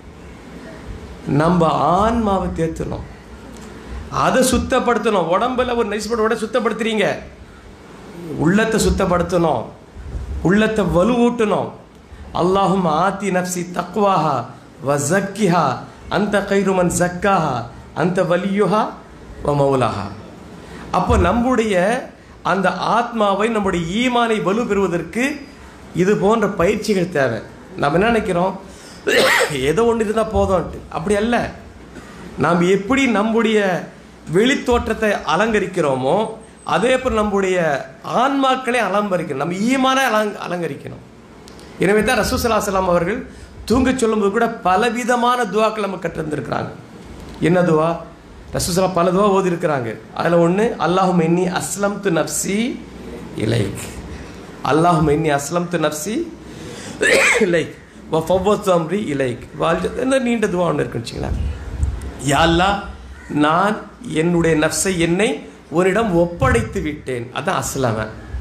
நம்ம ஆன்மாவை தேத்தணும் அதை சுத்தப்படுத்தணும் உடம்புல ஒரு நைஸ்படோட சுத்தப்படுத்துறீங்க உள்ளத்தை சுத்தப்படுத்தணும் உள்ளத்தை வலுவூட்டணும் அல்லாஹும் ஆத்தி நப்சி தக்வாஹா வ ஜக்கிஹா அந்த கைருமன் ஜக்காஹா அந்த வலியுஹா வ மௌலாஹா அப்போ நம்முடைய அந்த ஆத்மாவை நம்முடைய ஈமானை வலு பெறுவதற்கு இது போன்ற பயிற்சிகள் தேவை நம்ம என்ன நினைக்கிறோம் ஏதோ ஒன்று இருந்தால் போதும்ன்ட்டு அப்படி அல்ல நாம் எப்படி நம்முடைய வெளித்தோற்றத்தை அலங்கரிக்கிறோமோ அதே போல் நம்முடைய ஆன்மாக்களை அலங்கரிக்கணும் நம்ம ஈமான அலங் அலங்கரிக்கணும் எனவே தான் ரசூசலாசலாம் அவர்கள் தூங்க சொல்லும்போது கூட பலவிதமான துவாக்கள் நம்ம கற்றிருந்திருக்கிறாங்க என்ன துவா ரசூசலா பல துவா ஓதி இருக்கிறாங்க அதில் ஒன்று அல்லாஹும் எண்ணி அஸ்லம் து நப்சி இலைக் அல்லாஹும் எண்ணி அஸ்லம் து நப்சி இலைக் ஃபவ்வத்து அம்ரி இலைக் வாழ் இந்த நீண்ட துவா ஒன்று இருக்குன்னு வச்சுங்களேன் யா அல்லாஹ் நான் என்னுடைய நஃப்ஸை என்னை உன்னிடம் ஒப்படைத்து விட்டேன் அதான் அஸ்லாம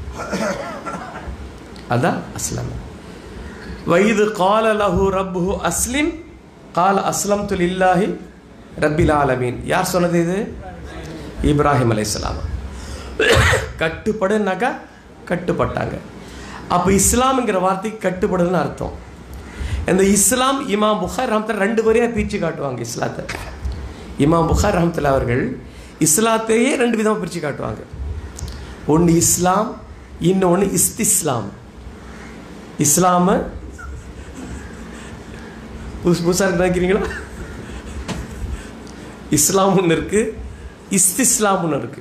அதான் அஸ்லாம வயது கால லஹு ரப்புஹு அஸ்லிம் கால அஸ்லம் துலில்லாஹி ரப்பில் ஆலமீன் யார் சொன்னது இது இப்ராஹிம் அலைஹிஸ்ஸலாம் கட்டுப்படுனாக்கா கட்டுப்பட்டாங்க அப்போ இஸ்லாம்ங்கிற வார்த்தைக்கு கட்டுப்படுதுன்னு அர்த்தம் இந்த இஸ்லாம் இமாம் புகார் ரஹமத்தில் ரெண்டு பேரையும் பிரித்து காட்டுவாங்க இஸ்லாத்தை இமாம் புகார் ரஹமத்துல அவர்கள் இஸ்லாத்தையே ரெண்டு விதமாக பிரித்து காட்டுவாங்க ஒன்று இஸ்லாம் இன்னொன்று இஸ்திஸ்லாம் இஸ்லாம புதுசு புதுசாக நினைக்கிறீங்களா இஸ்லாம் ஒன்று இருக்கு இஸ்திஸ்லாம் ஒன்று இருக்கு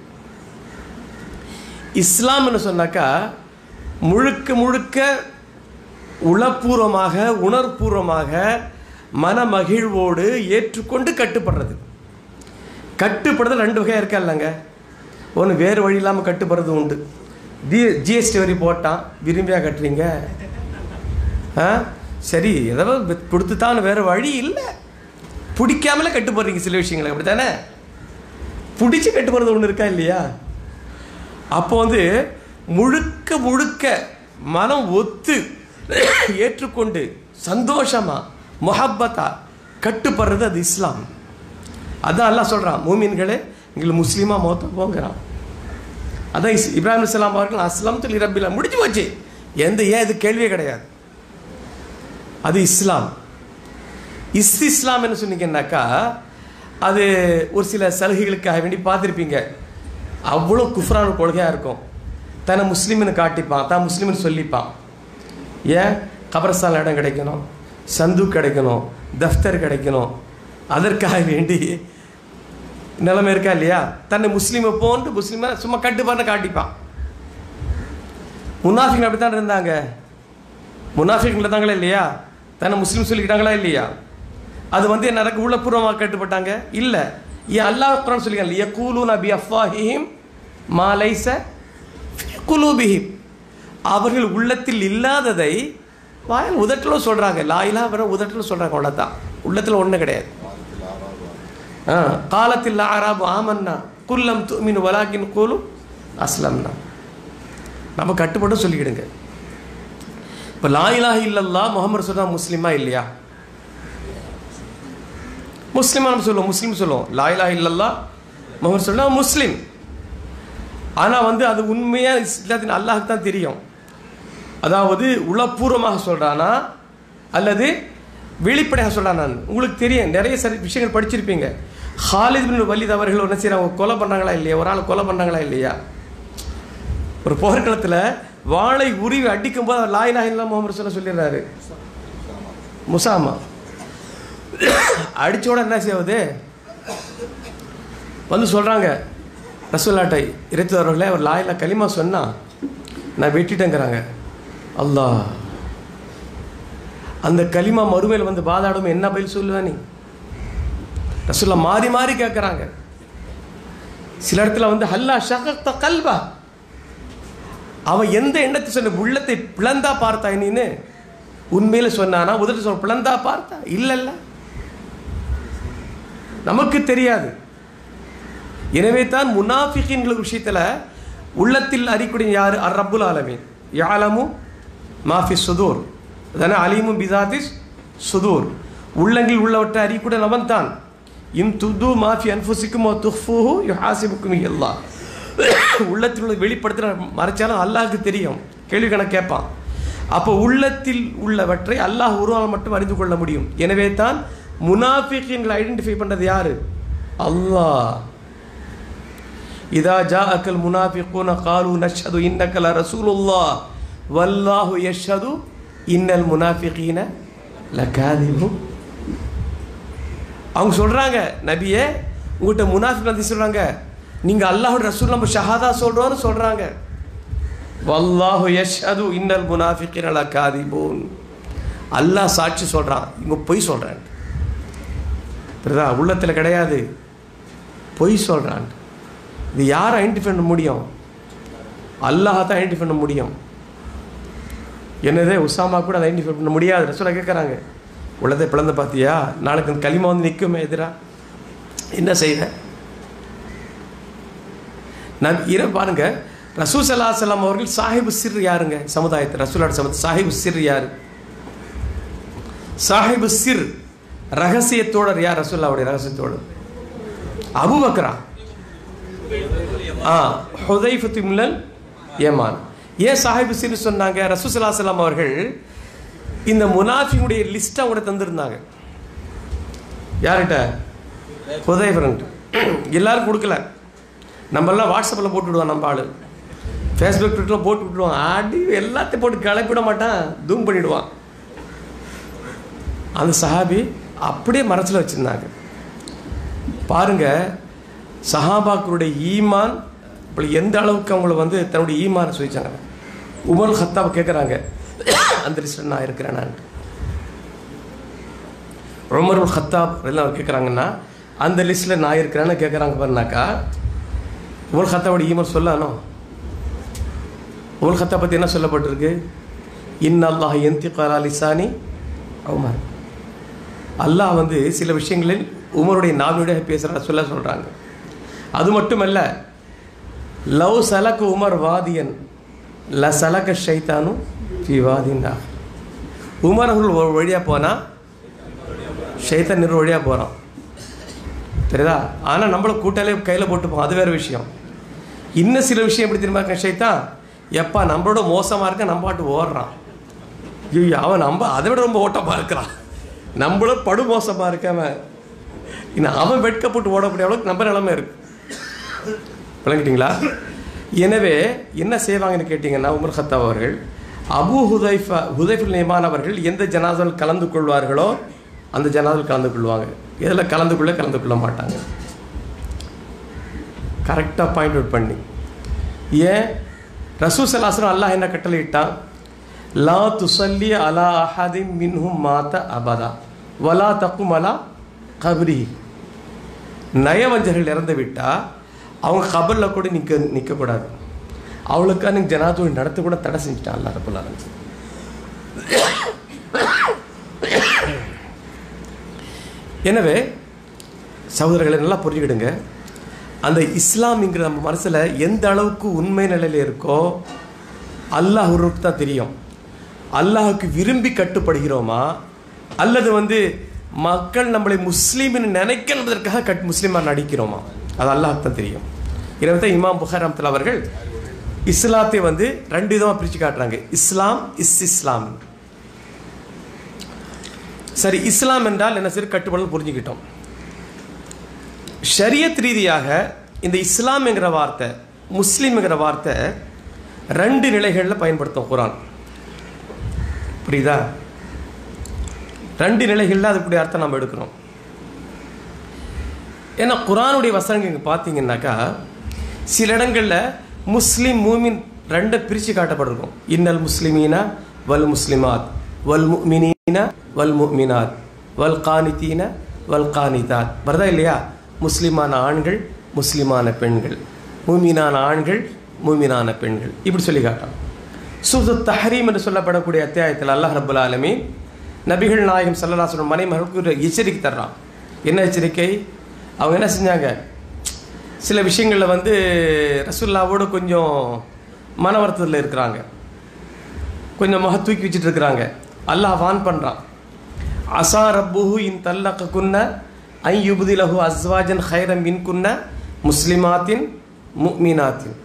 இஸ்லாம்னு சொன்னாக்கா முழுக்க முழுக்க உளப்பூர்வமாக உணர்பூர்வமாக மனமகிழ்வோடு ஏற்றுக்கொண்டு கட்டுப்படுறது கட்டுப்படுறது ரெண்டு வகையாக இருக்கா இல்லைங்க ஒன்று வேறு வழி இல்லாமல் கட்டுப்படுறது உண்டு ஜி ஜிஎஸ்டி வரி போட்டான் விரும்பியா கட்டுறீங்க ஆ சரி ஏதாவது கொடுத்து தான் வேறு வழி இல்லை பிடிக்காமலே கட்டுப்படுறீங்க சில விஷயங்களை அப்படி தானே பிடிச்சி கட்டுப்படுறது ஒன்று இருக்கா இல்லையா அப்போ வந்து முழுக்க முழுக்க மனம் ஒத்து ஏற்றுக்கொண்டு சந்தோஷமா முஹப்பத்தா கட்டுப்படுறது அது இஸ்லாம் அதான் அல்லாஹ் சொல்கிறான் மூமின்களே எங்களுக்கு முஸ்லீமாக மொத்த போங்கிறான் அதான் இஸ் இப்ராஹிம் இஸ்லாம் அவர்கள் அஸ்லாம் துல் ரப்பிலா முடிஞ்சு போச்சு எந்த ஏன் இது கேள்வியே கிடையாது அது இஸ்லாம் இஸ் இஸ்லாம் என்ன சொன்னீங்கன்னாக்கா அது ஒரு சில சலுகைகளுக்காக வேண்டி பார்த்துருப்பீங்க அவ்வளோ குஃப்ரான கொள்கையாக இருக்கும் தன்னை முஸ்லீம்னு காட்டிப்பான் தான் முஸ்லீம்னு சொல்லிப்பான் ஏன் கபரஸ்தான் இடம் கிடைக்கணும் சந்து கிடைக்கணும் தஃப்தர் கிடைக்கணும் அதற்காக வேண்டி நிலைமை இருக்கா இல்லையா தன்னை முஸ்லீமை போன்று முஸ்லீமை சும்மா கட்டுப்பான்னு காட்டிப்பான் முன்னாஃபிகள் அப்படி தான் இருந்தாங்க முன்னாஃபிகள் இருந்தாங்களா இல்லையா தன்னை முஸ்லீம் சொல்லிக்கிட்டாங்களா இல்லையா அது வந்து என்ன நடக்க உள்ளபூர்வமாக கட்டுப்பட்டாங்க இல்லை ஏன் அல்லாஹ் குரான் சொல்லிக்கலாம் லிய கூலு நபி அஃபாஹிம் மாலைச குலூபிஹிம் அவர்கள் உள்ளத்தில் இல்லாததை வாயில் உதட்டில் சொல்கிறாங்க லாயிலா வர உதட்டில் சொல்கிறாங்க அவ்வளோதான் உள்ளத்தில் ஒன்றும் கிடையாது ஆ காலத்தில் ஆராபு ஆமன்னா குல்லம் துமின் வலாக்கின் கூலும் அஸ்லம்னா நம்ம கட்டுப்பட்டு சொல்லிக்கிடுங்க இப்போ லாயிலாக இல்லல்லா முகமது சொன்னா முஸ்லீமா இல்லையா முஸ்லீமா நம்ம சொல்லுவோம் முஸ்லீம் சொல்லுவோம் லாயிலா இல்லல்லா முகமது சொன்னா முஸ்லீம் ஆனால் வந்து அது உண்மையாக இஸ்லாத்தின் அல்லாஹுக்கு தான் தெரியும் அதாவது உளப்பூர்வமாக சொல்கிறானா அல்லது வெளிப்படையாக சொல்கிறான் உங்களுக்கு தெரியும் நிறைய சரி விஷயங்கள் படிச்சிருப்பீங்க ஹாலித் பின் வலித் அவர்கள் என்ன செய்கிறாங்க கொலை பண்ணாங்களா இல்லையா ஒரு ஆள் கொலை பண்ணாங்களா இல்லையா ஒரு போர்க்களத்தில் வாளை உருவி அடிக்கும் போது அவர் லாய் லாய் இல்லாம முகமது சொல்ல சொல்லிடுறாரு முசாமா அடிச்சோட என்ன செய்வது வந்து சொல்கிறாங்க ரசூல்லாட்டை இறைத்தவர்களே அவர் லாயில களிமா சொன்னா நான் வெட்டிட்டேங்கிறாங்க அல்லாஹ் அந்த களிமா மறுமையில் வந்து பாதாடும் என்ன பதில் சொல்லுவ நீ ரசூல்லா மாறி மாறி கேட்குறாங்க சில இடத்துல வந்து ஹல்லா ஷகத்த கல்வா அவன் எந்த எண்ணத்தை சொன்ன உள்ளத்தை பிளந்தா பார்த்தா நீன்னு உண்மையில சொன்னானா உதட்டு சொல்ல பிளந்தா பார்த்தா இல்லைல்ல நமக்கு தெரியாது எனவே தான் முனாஃபிகின்கள் விஷயத்தில் உள்ளத்தில் அறிக்கூடிய யார் அர் ரப்புல் ஆலமீன் யாலமு மாஃபி சுதூர் அதான அலீமும் பிதாதிஸ் சுதூர் உள்ளங்கில் உள்ளவற்றை அறியக்கூடிய அவன் தான் இம் துது மாஃபி அன்ஃபுசிக்கும் துஃபூஹு யுஹாசிபுக்கும் எல்லா உள்ளத்தில் உள்ள வெளிப்படுத்தின மறைச்சாலும் அல்லாஹ்க்கு தெரியும் கேள்வி கணக்கு கேட்பான் அப்போ உள்ளத்தில் உள்ளவற்றை அல்லாஹ் ஒருவால் மட்டும் அறிந்து கொள்ள முடியும் எனவே தான் முனாஃபிகின்களை ஐடென்டிஃபை பண்ணுறது யாரு அல்லாஹ் இதா ஜா அக்கல் முனாஃபிகூன காலு நஷ்ஹது இன்னக்க ல ரசூலுல்லாஹ் வல்லாஹு யஷ்ஹது இன்னல் முனாஃபிகீன லகாதிபு அவங்க சொல்றாங்க நபியே உங்கள்கிட்ட முனாஃபிக் வந்து சொல்றாங்க நீங்க அல்லாஹோட ரசூல் நம்ம ஷஹாதா சொல்றோம்னு சொல்றாங்க வல்லாஹு யஷ்ஹது இன்னல் முனாஃபிகீன லகாதிபூன் அல்லாஹ் சாட்சி சொல்றான் இவங்க பொய் சொல்றான் புரியுதா உள்ளத்தில் கிடையாது பொய் சொல்றான் இது யாரை ஐடென்டிஃபை பண்ண முடியும் அல்லாஹ் தான் ஐடென்டிஃபை பண்ண முடியும் என்னதே உசாமா கூட அதை ஐடென்டிஃபை பண்ண முடியாது ரசூலா கேட்குறாங்க உள்ளதை பிளந்து பார்த்தியா நாளைக்கு அந்த களிமா வந்து நிற்குமே எதிரா என்ன செய்வ நான் இதை பாருங்க ரசூல் சல்லா சலாம் அவர்கள் சாஹிபு சிர் யாருங்க சமுதாயத்தை ரசூலோட சமுதாய சாஹிபு சிர் யாரு சாஹிபு சிர் ரகசியத்தோடர் யார் ரசூல்லாவுடைய ரகசியத்தோடர் அபுபக்ரா ஆ ஹுதைஃபத்து மில்லல் ஏமான் ஏன் சாஹிபு சிறு சொன்னாங்க ரசூசல்லா சலாம் அவர்கள் இந்த முனாஃபினுடைய லிஸ்ட் அவங்க தந்திருந்தாங்க யார்கிட்ட ஹுதைஃபரன்ட் எல்லாரும் கொடுக்கல நம்மெல்லாம் வாட்ஸ்அப்பில் போட்டு விடுவோம் நம்ம ஆளு ஃபேஸ்புக் ட்விட்டரில் போட்டு விட்டுருவான் ஆடி எல்லாத்தையும் போட்டு கிளப்பிட மாட்டான் தூம் பண்ணிடுவான் அந்த சஹாபி அப்படியே மரத்தில் வச்சுருந்தாங்க பாருங்க சஹாபாக்களுடைய ஈமான் இப்படி எந்த அளவுக்கு அவங்கள வந்து தன்னுடைய ஈமானை சொல்லிச்சாங்க உமர் ஹத்தாப் கேட்குறாங்க அந்த லிஸ்ட்டில் நான் இருக்கிறேன் நான் உமர் உல் ஹத்தாப் எல்லாம் அவர் கேட்குறாங்கன்னா அந்த லிஸ்ட்டில் நான் இருக்கிறேன்னு கேட்குறாங்க பாருனாக்கா உமர் ஹத்தாவோட ஈமான் சொல்லணும் உமர் ஹத்தா பற்றி என்ன சொல்லப்பட்டிருக்கு இன் அல்லாஹ் எந்தி கலா லிசானி உமர் அல்லாஹ் வந்து சில விஷயங்களில் உமருடைய நாவினுடைய பேசுகிற சொல்ல சொல்கிறாங்க அது மட்டுமல்ல லவ் சலக்க உமர் வாதியன் ல சலக்க ஷைத்தானும் ஃபி வாதின்னா உமர் அவர்கள் ஒரு வழியாக போனால் ஷைத்தான் நிறு வழியாக போகிறான் தெரியுதா ஆனால் நம்மளை கூட்டாலே கையில் போட்டுப்போம் அது வேறு விஷயம் இன்னும் சில விஷயம் எப்படி தெரியுமா இருக்க ஷைத்தான் எப்பா நம்மளோட மோசமாக இருக்க நம்ம பாட்டு ஓடுறான் ஐயோ அவன் நம்ம அதை விட ரொம்ப ஓட்டமாக இருக்கிறான் நம்மளும் படு மோசமாக இருக்காம இன்னும் அவன் வெட்கப்பட்டு ஓடக்கூடிய அளவுக்கு நம்ம நிலைமை இருக்கு விளங்கிட்டீங்களா எனவே என்ன செய்வாங்கன்னு கேட்டிங்கன்னா உமர் ஹத்தாப் அவர்கள் அபு ஹுதைஃபா ஹுதைஃபுல் நியமான் அவர்கள் எந்த ஜனாதாவில் கலந்து கொள்வார்களோ அந்த ஜனாதாவில் கலந்து கொள்வாங்க எதில் கலந்து கொள்ள கலந்து கொள்ள மாட்டாங்க கரெக்டாக பாயிண்ட் அவுட் பண்ணி ஏன் ரசூ சலாசனம் அல்லாஹ் என்ன கட்டளையிட்டான் லா துசல்லி அலா அஹதின் மின்ஹும் மாத்த அபதா வலா தக்கும் அலா கபரி நயவஞ்சர்கள் இறந்து விட்டா அவங்க கபரில் கூட நிற்க நிற்கக்கூடாது அவளுக்காக நீங்கள் ஜனாதுவை நடத்த கூட தடை செஞ்சுட்டான் அல்லா ரபுல்லா எனவே சகோதரர்களை நல்லா புரிஞ்சுக்கிடுங்க அந்த இஸ்லாம்ங்கிற நம்ம மனசில் எந்த அளவுக்கு உண்மை நிலையில் இருக்கோ அல்லாஹ் ஒருவருக்கு தான் தெரியும் அல்லாஹுக்கு விரும்பி கட்டுப்படுகிறோமா அல்லது வந்து மக்கள் நம்மளை முஸ்லீம்னு நினைக்கணுவதற்காக கட் முஸ்லீமாக நடிக்கிறோமா அது அல்லாஹுக்கு தான் தெரியும் எனவே தான் இமாம் புகார் அம்தல் அவர்கள் இஸ்லாத்தை வந்து ரெண்டு விதமாக பிரித்து காட்டுறாங்க இஸ்லாம் இஸ் இஸ்லாம் சரி இஸ்லாம் என்றால் என்ன சரி கட்டுப்பாடு புரிஞ்சுக்கிட்டோம் ஷரியத் ரீதியாக இந்த இஸ்லாம்ங்கிற வார்த்தை முஸ்லீம்ங்கிற வார்த்தை ரெண்டு நிலைகளில் பயன்படுத்தும் குரான் புரியுதா ரெண்டு நிலைகளில் அதுக்குடைய அர்த்தம் நம்ம எடுக்கிறோம் ஏன்னா குரானுடைய வசனங்கள் இங்கே பார்த்தீங்கன்னாக்கா சில இடங்களில் முஸ்லீம் மூமின் ரெண்டை பிரித்து காட்டப்பட்டிருக்கும் இன்னல் முஸ்லிமீனா வல் முஸ்லிமாத் வல் முமினீன வல் முமினாத் வல் கானித்தீன வல் கானிதாத் வருதா இல்லையா முஸ்லிமான ஆண்கள் முஸ்லிமான பெண்கள் மூமினான ஆண்கள் மூமினான பெண்கள் இப்படி சொல்லி காட்டான் சூது தஹரீம் என்று சொல்லப்படக்கூடிய அத்தியாயத்தில் அல்லாஹ் ரபுல் ஆலமி நபிகள் நாயகம் சல்லல்லா சொல்ற மனைமகளுக்கு ஒரு எச்சரிக்கை தர்றான் என்ன எச்சரிக்கை அவங்க என்ன செஞ்சாங்க சில விஷயங்களில் வந்து ரசுல்லாவோடு கொஞ்சம் மன வருத்தத்தில் இருக்கிறாங்க கொஞ்சம் முக தூக்கி வச்சுட்டு இருக்கிறாங்க அல்லாஹ் வான் பண்ணுறான் அசா ரப்புஹு இன் தல்லக்க குன்ன ஐ யுபுதிலஹு அஸ்வாஜன் ஹைரம் மின் குன்ன முஸ்லிமாத்தின் முக்மினாத்தின்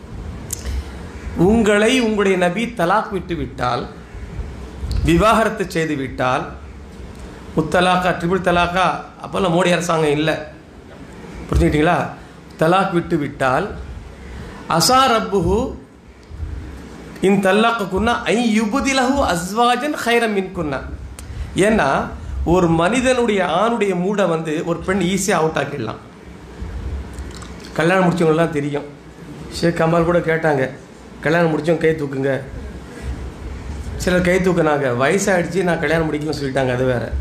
உங்களை உங்களுடைய நபி தலாக் விட்டு விட்டால் விவாகரத்து செய்து விட்டால் முத்தலாக்கா ட்ரிபிள் தலாக்கா அப்போல்லாம் மோடி அரசாங்கம் இல்லை புரிஞ்சுக்கிட்டீங்களா தலாக் விட்டு விட்டால் அசா ரப்புஹு இன் தல்லாக்க குன்னா ஐ யுபுதிலஹு அஸ்வாஜன் ஹைரம் மின் குன்னா ஏன்னா ஒரு மனிதனுடைய ஆணுடைய மூடை வந்து ஒரு பெண் ஈஸியாக அவுட் ஆக்கிடலாம் கல்யாணம் முடிச்சவங்களாம் தெரியும் ஷேக் கமால் கூட கேட்டாங்க கல்யாணம் முடிச்சவங்க கை தூக்குங்க சிலர் கை தூக்குனாங்க வயசாகிடுச்சு நான் கல்யாணம் முடிக்கணும்னு சொல்லிட்டாங்க அது வேற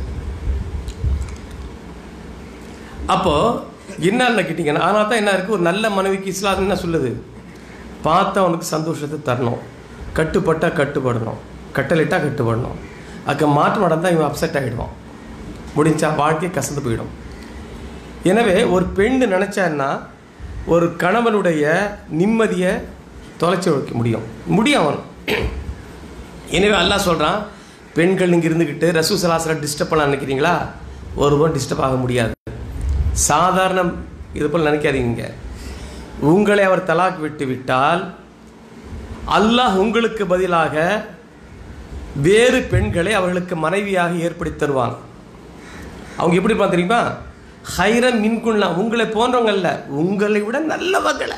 அப்போது என்னன்னு கேட்டிங்கன்னா ஆனால் தான் என்ன இருக்குது ஒரு நல்ல மனைவிக்கு இஸ்லாம் என்ன சொல்லுது பார்த்து அவனுக்கு சந்தோஷத்தை தரணும் கட்டுப்பட்டால் கட்டுப்படணும் கட்டளிட்டா கட்டுப்படணும் அதுக்கு மாற்றம் நடந்தால் இவன் அப்செட் ஆகிடுவான் முடிஞ்சா வாழ்க்கை கசந்து போயிடும் எனவே ஒரு பெண் நினச்சான்னா ஒரு கணவனுடைய நிம்மதியை தொலைச்சி வைக்க முடியும் முடியும் அவன் எனவே அல்லாஹ் சொல்கிறான் பெண்கள் இங்கே இருந்துக்கிட்டு ரசூ சலாசலை டிஸ்டர்ப் பண்ண நினைக்கிறீங்களா ஒருவன் டிஸ்டர்ப் ஆக முடியாது சாதாரண இது போல் நினைக்காதீங்க உங்களை அவர் தலாக் விட்டு விட்டால் அல்லாஹ் உங்களுக்கு பதிலாக வேறு பெண்களை அவர்களுக்கு மனைவியாக ஏற்படுத்தி தருவாங்க அவங்க எப்படி இருப்பாங்க தெரியுமா ஹைரன் மின்குள்ளா உங்களை போன்றவங்க அல்ல உங்களை விட நல்லவங்களை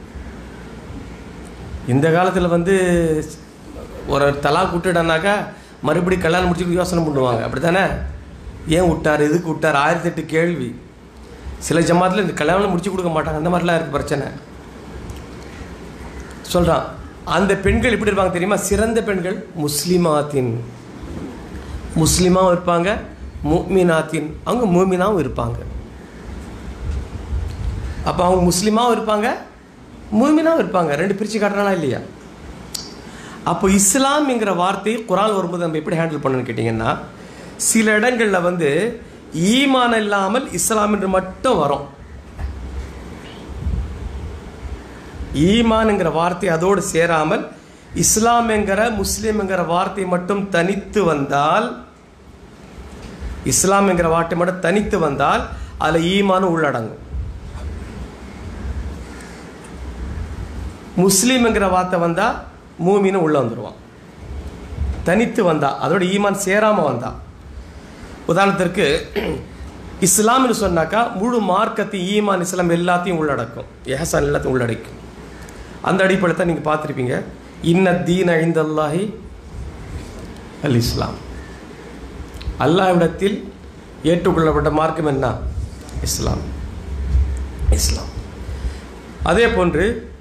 இந்த காலத்தில் வந்து ஒரு தலாக் விட்டுடனாக்கா மறுபடியும் கல்யாணம் முடிச்சுட்டு யோசனை பண்ணுவாங்க அப்படி தானே ஏன் விட்டார் எதுக்கு விட்டார் ஆயிரத்தி எட்டு கேள்வி சில ஜமாத்தில் இந்த கல்யாணம் முடிச்சு கொடுக்க மாட்டாங்க அந்த மாதிரிலாம் இருக்குது பிரச்சனை சொல்கிறான் அந்த பெண்கள் எப்படி இருப்பாங்க தெரியுமா சிறந்த பெண்கள் முஸ்லிமாத்தின் முஸ்லிமாவும் இருப்பாங்க மூமினாத்தின் அவங்க மூமினாவும் இருப்பாங்க அப்போ அவங்க முஸ்லிமாவும் இருப்பாங்க மூமினாவும் இருப்பாங்க ரெண்டு பிரித்து காட்டுறானா இல்லையா அப்போ இஸ்லாம்ங்கிற வார்த்தையை குரான் வரும்போது நம்ம எப்படி ஹேண்டில் பண்ணணும்னு கேட்டிங்கன்னா சில இடங்களில் வந்து ஈமான் இல்லாமல் இஸ்லாம் என்று மட்டும் வரும் ஈமான்ங்கிற வார்த்தை அதோடு சேராமல் இஸ்லாம் என்கிற முஸ்லீம் என்கிற வார்த்தை மட்டும் தனித்து வந்தால் இஸ்லாம் என்கிற வார்த்தை மட்டும் தனித்து வந்தால் அதில் ஈமான் உள்ளடங்கும் முஸ்லீம் என்கிற வார்த்தை வந்தால் மூமினும் உள்ளே வந்துடுவான் தனித்து வந்தா அதோட ஈமான் சேராமல் வந்தா உதாரணத்திற்கு இஸ்லாம்னு சொன்னாக்கா முழு மார்க்கத்தை ஈமான் இஸ்லாம் எல்லாத்தையும் உள்ளடக்கும் எஹசான் எல்லாத்தையும் உள்ளடக்கும் அந்த அடிப்படையில் தான் நீங்கள் பார்த்துருப்பீங்க இன்ன தீன் அழிந்தல்லாஹி அல் இஸ்லாம் அல்லாஹ்விடத்தில் ஏற்றுக்கொள்ளப்பட்ட மார்க்கம் என்ன இஸ்லாம் இஸ்லாம் அதே போன்று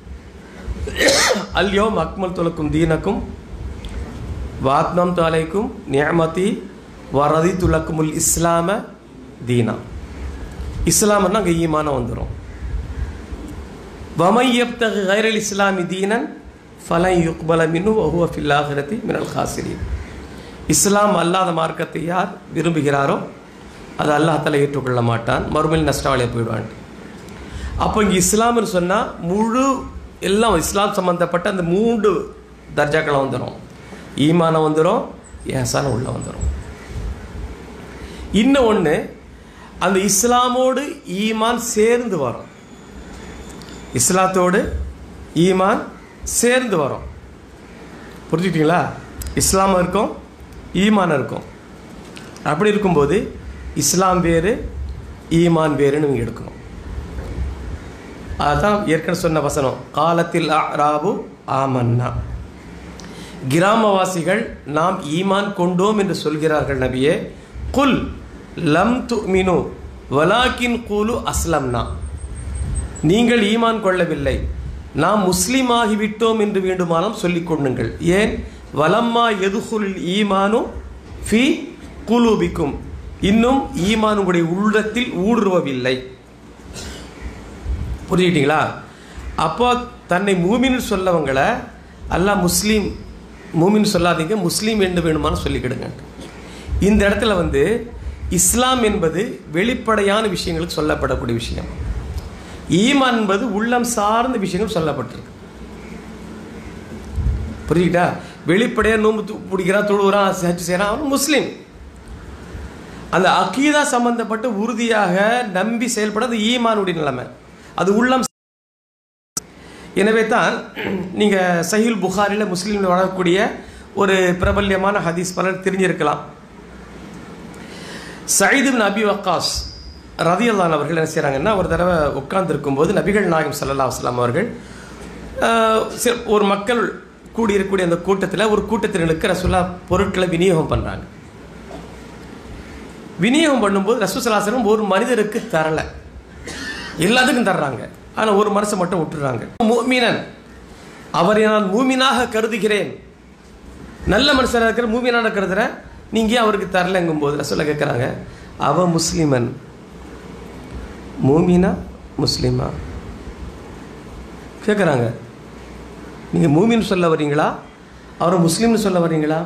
அல்யோம் அக்மல் துலக்கும் தீனக்கும் வாத்மம் தாலைக்கும் நியமதி வரதி துலக்குமுல் இஸ்லாம தீனா இஸ்லாம்னா அங்கே ஈமானம் வந்துடும் வமையப்தகு கைரல் இஸ்லாமி தீனன் ஃபலன் யுக்பல மின்னு வஹுவ ஃபில்லாஹிரதி மினல் ஹாசிரின் இஸ்லாம் அல்லாத மார்க்கத்தை யார் விரும்புகிறாரோ அது அல்லாஹ் தலை ஏற்றுக்கொள்ள மாட்டான் மறுமையில் நஷ்டவாளியாக போயிடுவான் அப்போ இங்கே இஸ்லாம்னு சொன்னால் முழு எல்லாம் இஸ்லாம் சம்மந்தப்பட்ட அந்த மூன்று தர்ஜாக்களை வந்துடும் ஈமானம் வந்துடும் ஏசானம் உள்ள வந்துடும் இன்னும் ஒன்று அந்த இஸ்லாமோடு ஈமான் சேர்ந்து வரும் இஸ்லாத்தோடு ஈமான் சேர்ந்து வரும் புரிஞ்சுக்கிட்டீங்களா இஸ்லாம் இருக்கும் ஈமான் இருக்கும் அப்படி இருக்கும்போது இஸ்லாம் வேறு ஈமான் வேறுன்னு நீங்கள் எடுக்கணும் அதுதான் ஏற்கனவே சொன்ன வசனம் காலத்தில் ராபு ஆமன்னா கிராமவாசிகள் நாம் ஈமான் கொண்டோம் என்று சொல்கிறார்கள் நபியே குல் லம் து மினு வலாக்கின் கூலு அஸ்லம்னா நீங்கள் ஈமான் கொள்ளவில்லை நாம் முஸ்லீம் ஆகிவிட்டோம் என்று வேண்டுமானால் சொல்லிக் கொள்ளுங்கள் ஏன் வலம்மா எதுகுலில் ஈமானு ஃபி குலூபிக்கும் இன்னும் ஈமான் உங்களுடைய உள்ளத்தில் ஊடுருவவில்லை புரிஞ்சுக்கிட்டீங்களா அப்போ தன்னை மூமின்னு சொல்லவங்களை அல்லாஹ் முஸ்லீம் மூமின்னு சொல்லாதீங்க முஸ்லீம் என்று வேணுமானு சொல்லிக்கிடுங்க இந்த இடத்துல வந்து இஸ்லாம் என்பது வெளிப்படையான விஷயங்களுக்கு சொல்லப்படக்கூடிய விஷயம் ஈமான் என்பது உள்ளம் சார்ந்த விஷயங்கள் சொல்லப்பட்டிருக்கு புரியுதா வெளிப்படையாக நோம்பு து- பிடிக்கிறான் தொழுகிறான் ஹஜ் செய்கிறான் அவன் முஸ்லீம் அந்த அகீதா சம்பந்தப்பட்ட உறுதியாக நம்பி செயல்படுறது ஈமானுடைய நிலைமை அது உள்ளம் எனவே தான் நீங்கள் சஹீல் புகாரில் முஸ்லீமில் வழங்கக்கூடிய ஒரு பிரபல்யமான ஹதீஸ் பலர் தெரிஞ்சிருக்கலாம் சயீது பின் அபி வக்காஸ் ரதியல்லான் அவர்கள் என்ன செய்கிறாங்கன்னா ஒரு தடவை உட்கார்ந்துருக்கும் போது நபிகள் நாயகம் ஸல்லல்லாஹு அலைஹி வஸல்லம் அவர்கள் ஆஹ், சில- ஒரு மக்கள் கூடியிருக்கக்கூடிய அந்த கூட்டத்தில் ஒரு கூட்டத்தினருக்கு ரசூல்லா பொருட்களை விநியோகம் பண்ணுறாங்க விநியோகம் பண்ணும்போது ரசூசலாசனம் ஒரு மனிதருக்கு தரலை எல்லாத்துக்கும் தர்றாங்க ஆனால் ஒரு மனசை மட்டும் விட்டுறாங்க மூமினன் அவரை நான் மூமினாக கருதுகிறேன் நல்ல மனுஷனாக இருக்கிற மூமினான கருதுறேன் நீங்கள் அவருக்கு தரலங்கும் போது ரசூலா கேட்குறாங்க அவ முஸ்லிமன் மூமினா முஸ்லிமா கேட்குறாங்க நீங்கள் மூமின்னு சொல்ல வர்றீங்களா அவரை முஸ்லீம்னு சொல்ல வர்றீங்களா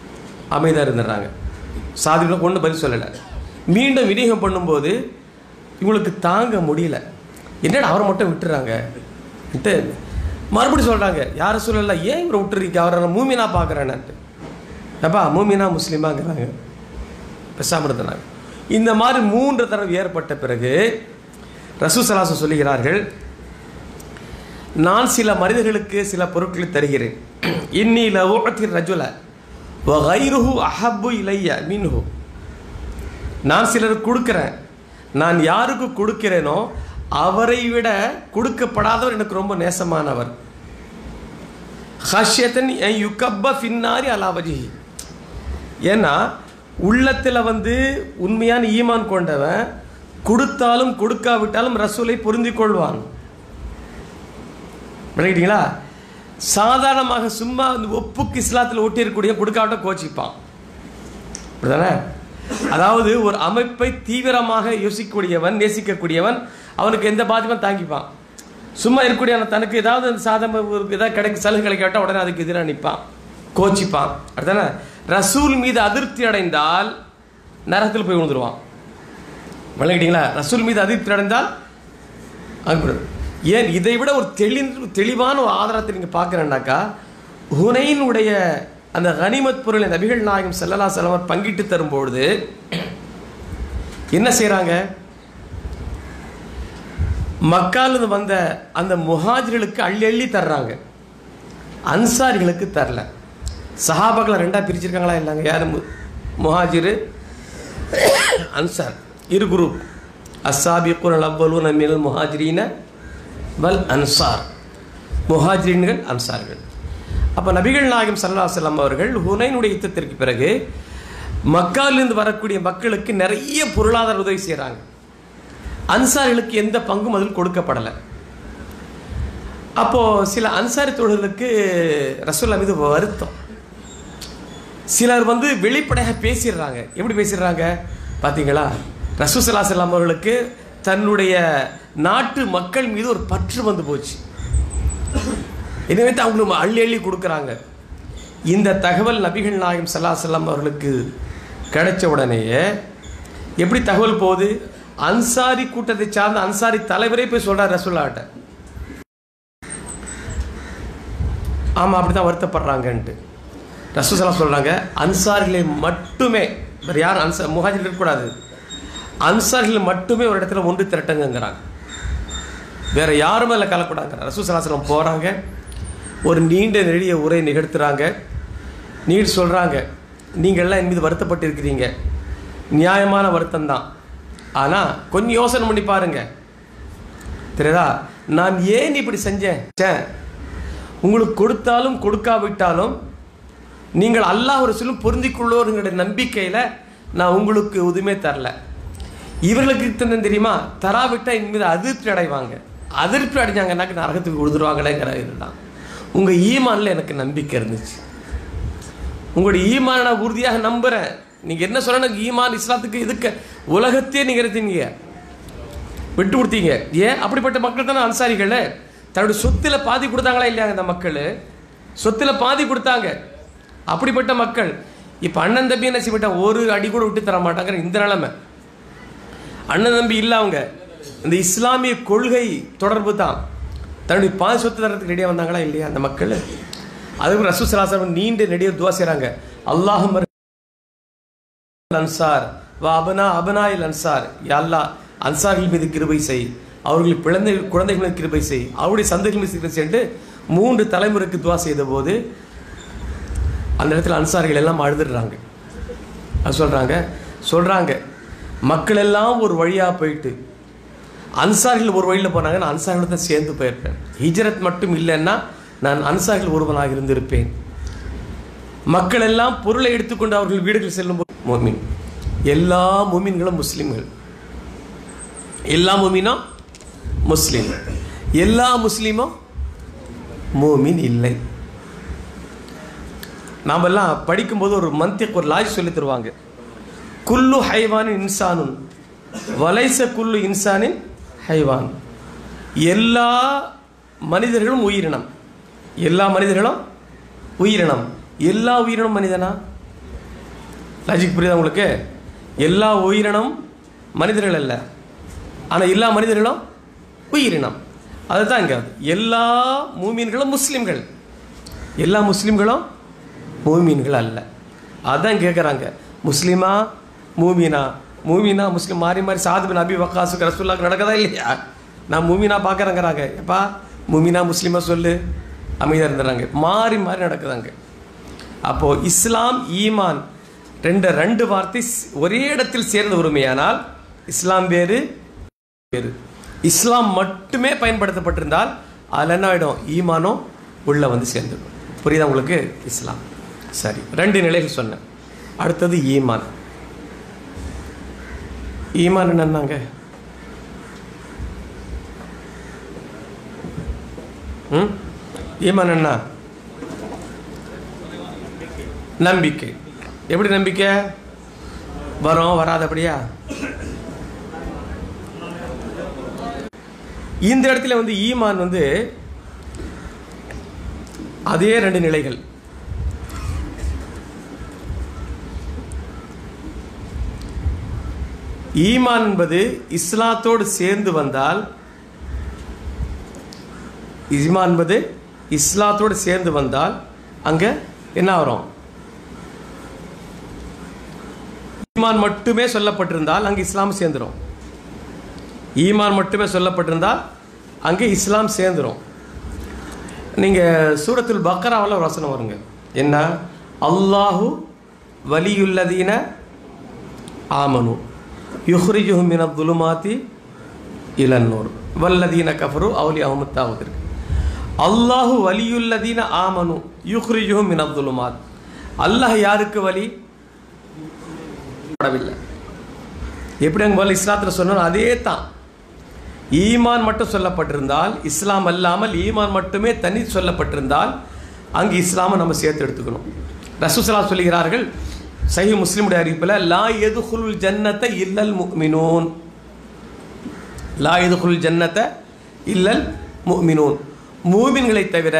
அமைதியாக இருந்துடுறாங்க சாதிகளை கொண்டு பதில் சொல்லலை மீண்டும் விநியோகம் பண்ணும்போது இவங்களுக்கு தாங்க முடியல என்னடா அவரை மட்டும் விட்டுறாங்க விட்டு மறுபடியும் சொல்கிறாங்க யாரை சொல்லல ஏன் இவரை விட்டுறீங்க அவரை நான் மூமினா பார்க்குறேன்ட்டு அப்பா மூமினா முஸ்லீமாங்கிறாங்க பேசாமல் இருந்தாங்க இந்த மாதிரி மூன்று தடவை ஏற்பட்ட பிறகு ரசூசலாசம் சொல்லுகிறார்கள் நான் சில மனிதர்களுக்கு சில பொருட்களை தருகிறேன் இன்னில ஓகத்தின் ரஜுல வைருஹு அஹப்பு இலைய மீன்ஹு நான் சிலருக்கு கொடுக்குறேன் நான் யாருக்கு கொடுக்கிறேனோ அவரை விட கொடுக்கப்படாதவர் எனக்கு ரொம்ப நேசமானவர் ஹஷ்யத்தன் யுக்கப்ப ஃபின்னாரி அலாவஜி ஏன்னா உள்ளத்தில் வந்து உண்மையான ஈமான் கொண்டவன் கொடுத்தாலும் கொடுக்காவிட்டாலும் ரசூலை பொருந்தி கொள்வான் விளங்கிட்டீங்களா சாதாரணமாக சும்மா இந்த ஒப்புக்கு இஸ்லாத்தில் ஒட்டியிருக்கக்கூடிய கொடுக்காவிட்ட கோச்சிப்பான் அப்படிதானே அதாவது ஒரு அமைப்பை தீவிரமாக யோசிக்கக்கூடியவன் நேசிக்கக்கூடியவன் அவனுக்கு எந்த பாதிப்பும் தாங்கிப்பான் சும்மா இருக்கக்கூடிய தனக்கு ஏதாவது அந்த சாதம் ஒரு ஏதாவது கிடைக்க சலுகைகளை கேட்டால் உடனே அதுக்கு எதிராக நிற்பான் கோச்சிப்பான் அப்படிதானே ரசூல் மீது அதிருப்தி அடைந்தால் நரகத்தில் போய் விழுந்துருவான் விளங்கிட்டீங்களா ரசூல் மீது அதிருப்தி அடைந்தால் அங்கு ஏன் இதை விட ஒரு தெளி தெளிவான ஒரு ஆதாரத்தை நீங்கள் பார்க்குறேன்னாக்கா ஹுனைனுடைய அந்த கனிமத் பொருளை நபிகள் நாயகம் செல்லலா செலவர் பங்கிட்டு தரும்பொழுது என்ன செய்கிறாங்க மக்காலிருந்து வந்த அந்த முஹாஜிர்களுக்கு அள்ளி அள்ளி தர்றாங்க அன்சாரிகளுக்கு தரல சஹாபாக்களை ரெண்டாக பிரிச்சிருக்காங்களா இல்லைங்க யார் முஹாஜிரு அன்சார் இரு குரூப் அஸ்ஸாபிக்குன் அவ்வளூன் மினல் முஹாஜிரீன வல் அன்சார் முஹாஜிரீன்கள் அன்சார்கள் அப்போ நபிகள் நாயகம் சல்லா செல்லம் அவர்கள் ஹுனைனுடைய யுத்தத்திற்கு பிறகு மக்காலிருந்து வரக்கூடிய மக்களுக்கு நிறைய பொருளாதார உதவி செய்கிறாங்க அன்சாரிகளுக்கு எந்த பங்கும் அதில் கொடுக்கப்படலை அப்போது சில அன்சாரி தோழர்களுக்கு ரசோல்லா மீது வருத்தம் சிலர் வந்து வெளிப்படையாக பேசிடுறாங்க எப்படி பேசிடுறாங்க பார்த்தீங்களா ரசூசல்லா செல்லாம் அவர்களுக்கு தன்னுடைய நாட்டு மக்கள் மீது ஒரு பற்று வந்து போச்சு எனவே தான் அவங்களுக்கு அள்ளி அள்ளி கொடுக்குறாங்க இந்த தகவல் நபிகள் நாயகம் சல்லா செல்லம் அவர்களுக்கு கிடைச்ச உடனேயே எப்படி தகவல் போகுது அன்சாரி கூட்டத்தை சார்ந்த அன்சாரி தலைவரே போய் சொல்கிறார் ரசூல்லாட்ட ஆமாம் அப்படி தான் வருத்தப்படுறாங்கன்ட்டு ரசூசலா சொல்கிறாங்க அன்சாரிகளை மட்டுமே வேறு யாரும் அன்சார் முகாஜில் இருக்கக்கூடாது அன்சாரிகள் மட்டுமே ஒரு இடத்துல ஒன்று திரட்டுங்கிறாங்க வேற யாரும் அதில் கலக்கூடாங்க ரசூசலாசலம் போகிறாங்க ஒரு நீண்ட நெடிய உரை நிகழ்த்துறாங்க நீர் சொல்கிறாங்க நீங்கள்லாம் என் மீது வருத்தப்பட்டு இருக்கிறீங்க நியாயமான வருத்தம் தான் ஆனால் கொஞ்சம் யோசனை பண்ணி பாருங்க தெரியுதா நான் ஏன் இப்படி செஞ்சேன் உங்களுக்கு கொடுத்தாலும் கொடுக்காவிட்டாலும் நீங்கள் அல்லாஹ் ஒரு சொல்லும் பொருந்திக்கொள்ளோருங்கிற நம்பிக்கையில் நான் உங்களுக்கு எதுவுமே தரல இவர்களுக்கு தந்தேன் தெரியுமா தராவிட்டால் என் மீது அதிருப்தி அடைவாங்க அதிருப்தி அடைஞ்சாங்கன்னாக்க நரகத்துக்கு கொடுத்துருவாங்களேங்கிற இதுதான் உங்கள் ஈமானில் எனக்கு நம்பிக்கை இருந்துச்சு உங்களுடைய ஈமான நான் உறுதியாக நம்புகிறேன் நீங்கள் என்ன சொல்லணும் ஈமான் இஸ்லாத்துக்கு இதுக்கு உலகத்தையே நீங்கள் இருந்தீங்க விட்டு கொடுத்தீங்க ஏன் அப்படிப்பட்ட மக்கள் தானே அன்சாரிகள் தன்னுடைய சொத்தில் பாதி கொடுத்தாங்களா இல்லையாங்க இந்த மக்கள் சொத்தில் பாதி கொடுத்தாங்க அப்படிப்பட்ட மக்கள் இப்போ அண்ணன் தம்பி என்ன செய்யப்பட்ட ஒரு அடி கூட விட்டு தர மாட்டாங்கிற இந்த நிலைமை அண்ணன் தம்பி இல்லை அவங்க இந்த இஸ்லாமிய கொள்கை தொடர்பு தான் தன்னுடைய பாதி சொத்து தரத்துக்கு ரெடியாக வந்தாங்களா இல்லையா அந்த மக்கள் அதுக்கு ரசூசலாசம் நீண்ட நெடிய துவா செய்கிறாங்க அல்லாஹும் அன்சார் வா அபனா அபனாயில் அன்சார் யாழ்லா அன்சார்கள் மீது கிருபை செய் அவர்கள் பிழந்தை குழந்தைகள் மீது கிருபை செய் அவருடைய சந்தைகள் மீது கிருபை சென்று மூன்று தலைமுறைக்கு துவா செய்த போது அந்த இடத்துல அன்சாரிகள் எல்லாம் அழுதுடுறாங்க அது சொல்கிறாங்க சொல்கிறாங்க மக்கள் எல்லாம் ஒரு வழியாக போயிட்டு அன்சாரிகள் ஒரு வழியில் போனாங்க நான் அன்சாரிகள் தான் சேர்ந்து போயிருப்பேன் ஹிஜரத் மட்டும் இல்லைன்னா நான் அன்சாரிகள் ஒருவனாக இருந்திருப்பேன் மக்கள் எல்லாம் பொருளை எடுத்துக்கொண்டு அவர்கள் வீடுகள் செல்லும் மோமின் எல்லா மோமின்களும் முஸ்லீம்கள் எல்லா மோமினும் முஸ்லீம் எல்லா முஸ்லீமும் மோமின் இல்லை நாம் எல்லாம் படிக்கும்போது ஒரு மந்திக் ஒரு லாஜ் சொல்லி தருவாங்க குல்லு ஹைவானின் இன்சானுன் வலைச குல்லு இன்சானின் ஹைவான் எல்லா மனிதர்களும் உயிரினம் எல்லா மனிதர்களும் உயிரினம் எல்லா உயிரினம் மனிதனா லாஜிக் புரியுதா உங்களுக்கு எல்லா உயிரினம் மனிதர்கள் அல்ல ஆனால் எல்லா மனிதர்களும் உயிரினம் அதுதான் இங்கே எல்லா மூமீன்களும் முஸ்லீம்கள் எல்லா முஸ்லீம்களும் மூமீன்கள் அல்ல அதான் கேட்குறாங்க முஸ்லீமா மூமீனா மூமீனா முஸ்லீம் மாறி மாறி சாது பின் அபி வக்காசுக்கு ரசூல்லாக்கு நடக்கதா இல்லையா நான் மூமீனா பார்க்குறேங்கிறாங்க எப்பா மூமீனா முஸ்லீமா சொல்லு அமைதியாக இருந்துறாங்க மாறி மாறி நடக்குதாங்க அப்போது இஸ்லாம் ஈமான் ரெண்டு ரெண்டு வார்த்தை ஸ்- ஒரே இடத்தில் சேர்ந்து உரிமையானால் இஸ்லாம் வேறு வேறு இஸ்லாம் மட்டுமே பயன்படுத்தப்பட்டிருந்தால் அதில் என்ன ஆகிடும் ஈமானும் உள்ளே வந்து சேர்ந்துடும் புரியுதா உங்களுக்கு இஸ்லாம் சரி ரெண்டு நிலைகள் சொன்னேன் அடுத்தது ஈமான் ஈமான் என்னன்னாங்க ம் ஈமான் என்ன நம்பிக்கை எப்படி நம்பிக்கை வரும் வராதபடியா இந்த இடத்துல வந்து ஈமான் வந்து அதே ரெண்டு நிலைகள் ஈமான் என்பது இஸ்லாத்தோடு சேர்ந்து வந்தால் ஈமான் என்பது இஸ்லாத்தோடு சேர்ந்து வந்தால் அங்க என்ன வரும் ஈமான் மட்டுமே சொல்லப்பட்டிருந்தால் அங்கே இஸ்லாம் சேர்ந்துரும் ஈமான் மட்டுமே சொல்லப்பட்டிருந்தால் அங்கே இஸ்லாம் சேர்ந்துரும் நீங்கள் சூரத்துல் பக்கராவில் ஒரு வசனம் வருங்க என்ன அல்லாஹு வலியுள்ளதீன ஆமனு யுஹ்ரிஜுஹும் மின துலுமாத்தி இளன்னூர் வல்லதீன கஃபரு அவுலி அஹமத்தாவதற்கு அல்லாஹு வலியுள்ளதீன ஆமனு யுஹ்ரிஜுஹும் மின துலுமாத் அல்லாஹ் யாருக்கு வலி படவில்லை எப்படி அங்கே முதல்ல இஸ்லாத்தில் சொன்னோம் அதே தான் ஈமான் மட்டும் சொல்லப்பட்டிருந்தால் இஸ்லாம் அல்லாமல் ஈமான் மட்டுமே தனி சொல்லப்பட்டிருந்தால் அங்கு இஸ்லாமை நம்ம சேர்த்து எடுத்துக்கணும் ரசூசலா சொல்லுகிறார்கள் சஹி முஸ்லிமுடைய அறிவிப்பில் லா எதுகுல் ஜன்னத்தை இல்லல் முக்மினூன் லா எதுகுல் ஜன்னத்தை இல்லல் முக்மினூன் மூமின்களை தவிர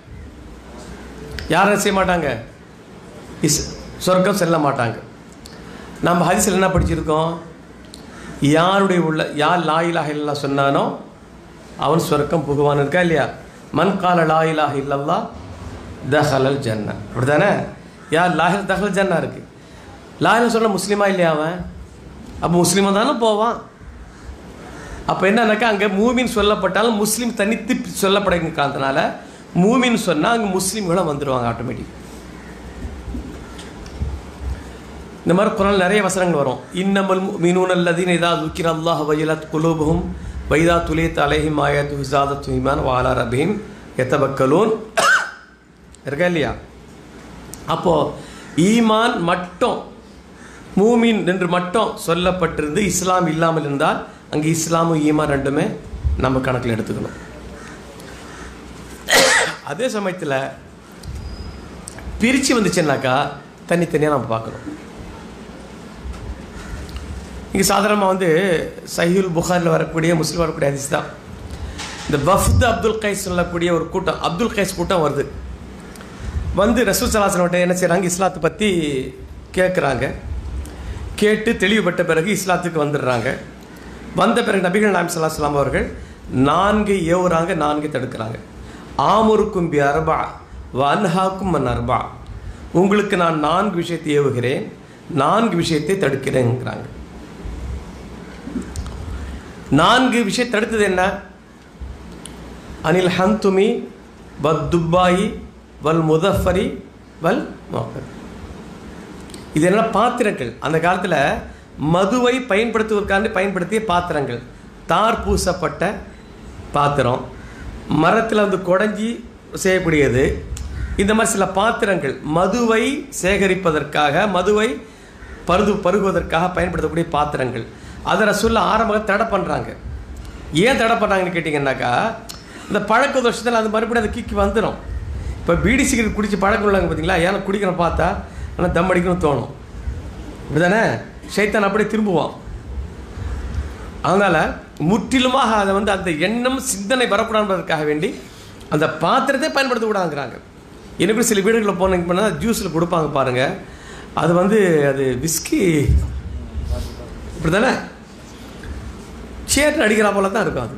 யாரும் செய்ய மாட்டாங்க இஸ் சொர்க்கம் செல்ல மாட்டாங்க நம்ம ஹதீஸில் என்ன படிச்சிருக்கோம் யாருடைய உள்ள யார் லா இலாஹ இல்லா சொன்னானோ அவன் சொர்க்கம் புகுவான் இருக்கா இல்லையா மன் கால லா இலாஹ இல்லல்லா தஹலல் ஜன்னா அப்படிதானே யார் லாஹில் தஹல் ஜன்னா இருக்கு லாஹில் சொன்ன முஸ்லீமா இல்லையா அவன் அப்போ முஸ்லீமா தானே போவான் அப்போ என்னன்னாக்கா அங்கே மூமின் சொல்லப்பட்டாலும் முஸ்லீம் தனித்து சொல்லப்படுகிற காரணத்தினால மூமின் சொன்னால் அங்கே முஸ்லீம்களும் வந்துடுவாங்க ஆட்டோமேட்டிக் இந்த மாதிரி குரான் நிறைய வசனங்கள் வரும் இன்னமல் மீனூன் அல்லதீன் இதா துக்கிர அல்லாஹ் வயலத் குலூபுஹும் வைதா துலித் அலைஹிம் ஆயத்து ஹிசாதத் இமான் வாலா ரபீம் எத்தபக்கலூன் இருக்கா இல்லையா அப்போ ஈமான் மட்டும் மூமின் என்று மட்டும் சொல்லப்பட்டிருந்து இஸ்லாம் இல்லாமல் இருந்தால் அங்கே இஸ்லாமும் ஈமான் ரெண்டுமே நம்ம கணக்கில் எடுத்துக்கணும் அதே சமயத்தில் பிரித்து வந்துச்சுன்னாக்கா தனித்தனியாக நம்ம பார்க்கணும் இங்கே சாதாரணமாக வந்து சஹீல் புகாரில் வரக்கூடிய முஸ்லீம் வரக்கூடிய ஹதீஸ் தான் இந்த வஃப்த் அப்துல் கைஸ் சொல்லக்கூடிய ஒரு கூட்டம் அப்துல் கைஸ் கூட்டம் வருது வந்து ரசூல் சலாசனோட்ட என்ன செய்கிறாங்க இஸ்லாத்தை பற்றி கேட்குறாங்க கேட்டு தெளிவுபட்ட பிறகு இஸ்லாத்துக்கு வந்துடுறாங்க வந்த பிறகு நபிகள் நாயம் சல்லாஹ் அவர்கள் நான்கு ஏவுறாங்க நான்கு தடுக்கிறாங்க ஆமுருக்கும் பி அர்பா வன்ஹாக்கும் மன் அர்பா உங்களுக்கு நான் நான்கு விஷயத்தை ஏவுகிறேன் நான்கு விஷயத்தை தடுக்கிறேங்கிறாங்க நான்கு விஷயம் தடுத்தது என்ன அனில் ஹந்துமி வத் துப்பாயி வல் முதஃபரி வல் மோக்கர் இது என்ன பாத்திரங்கள் அந்த காலத்தில் மதுவை பயன்படுத்துவதற்காக பயன்படுத்திய பாத்திரங்கள் தார் பூசப்பட்ட பாத்திரம் மரத்தில் வந்து குடஞ்சி செய்யக்கூடியது இந்த மாதிரி சில பாத்திரங்கள் மதுவை சேகரிப்பதற்காக மதுவை பருது பருகுவதற்காக பயன்படுத்தக்கூடிய பாத்திரங்கள் அதை ரசூல்ல ஆரம்ப தடை பண்ணுறாங்க ஏன் தடை பண்ணுறாங்கன்னு கேட்டிங்கன்னாக்கா இந்த பழக்க தோஷத்தில் அது மறுபடியும் அது கிக்கி வந்துடும் இப்போ பீடி சிகரெட் குடிச்சு பழக்கம் உள்ளாங்க பார்த்தீங்களா ஏன்னா குடிக்கிறோம் பார்த்தா ஆனால் தம் அடிக்கணும்னு தோணும் இப்படிதானே ஷைத்தான் அப்படியே திரும்புவான் அதனால் முற்றிலுமாக அதை வந்து அந்த எண்ணம் சிந்தனை வரக்கூடாதுன்றதுக்காக வேண்டி அந்த பாத்திரத்தை பயன்படுத்தக்கூடாதுங்கிறாங்க எனக்கு சில வீடுகளில் போனீங்க பண்ணால் ஜூஸில் கொடுப்பாங்க பாருங்கள் அது வந்து அது விஸ்கி இப்படி தானே சேட்டு அடிக்கிறா போல தான் இருக்கும் அது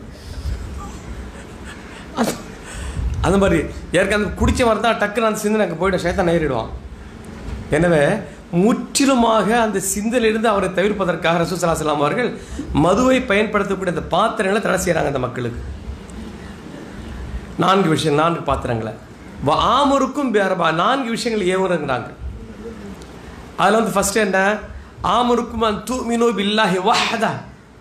அது- அந்த மாதிரி ஏற்கனவே குடிச்ச மாதிரி தான் டக்குன்னு அந்த சிந்தனை அங்கே போயிடும் சேத்தான் நேரிடுவான் எனவே முற்றிலுமாக அந்த சிந்தனையிலிருந்து அவரை தவிர்ப்பதற்காக ரசூசலா சலாம் அவர்கள் மதுவை பயன்படுத்தக்கூடிய அந்த பாத்திரங்களை தடை செய்கிறாங்க அந்த மக்களுக்கு நான்கு விஷயம் நான்கு பாத்திரங்களை வ ஆமருக்கும் பேரபா நான்கு விஷயங்கள் ஏவுறங்கிறாங்க அதில் வந்து ஃபர்ஸ்ட் என்ன ஆமருக்கும் அன் தூமினு பில்லாஹி வஹதா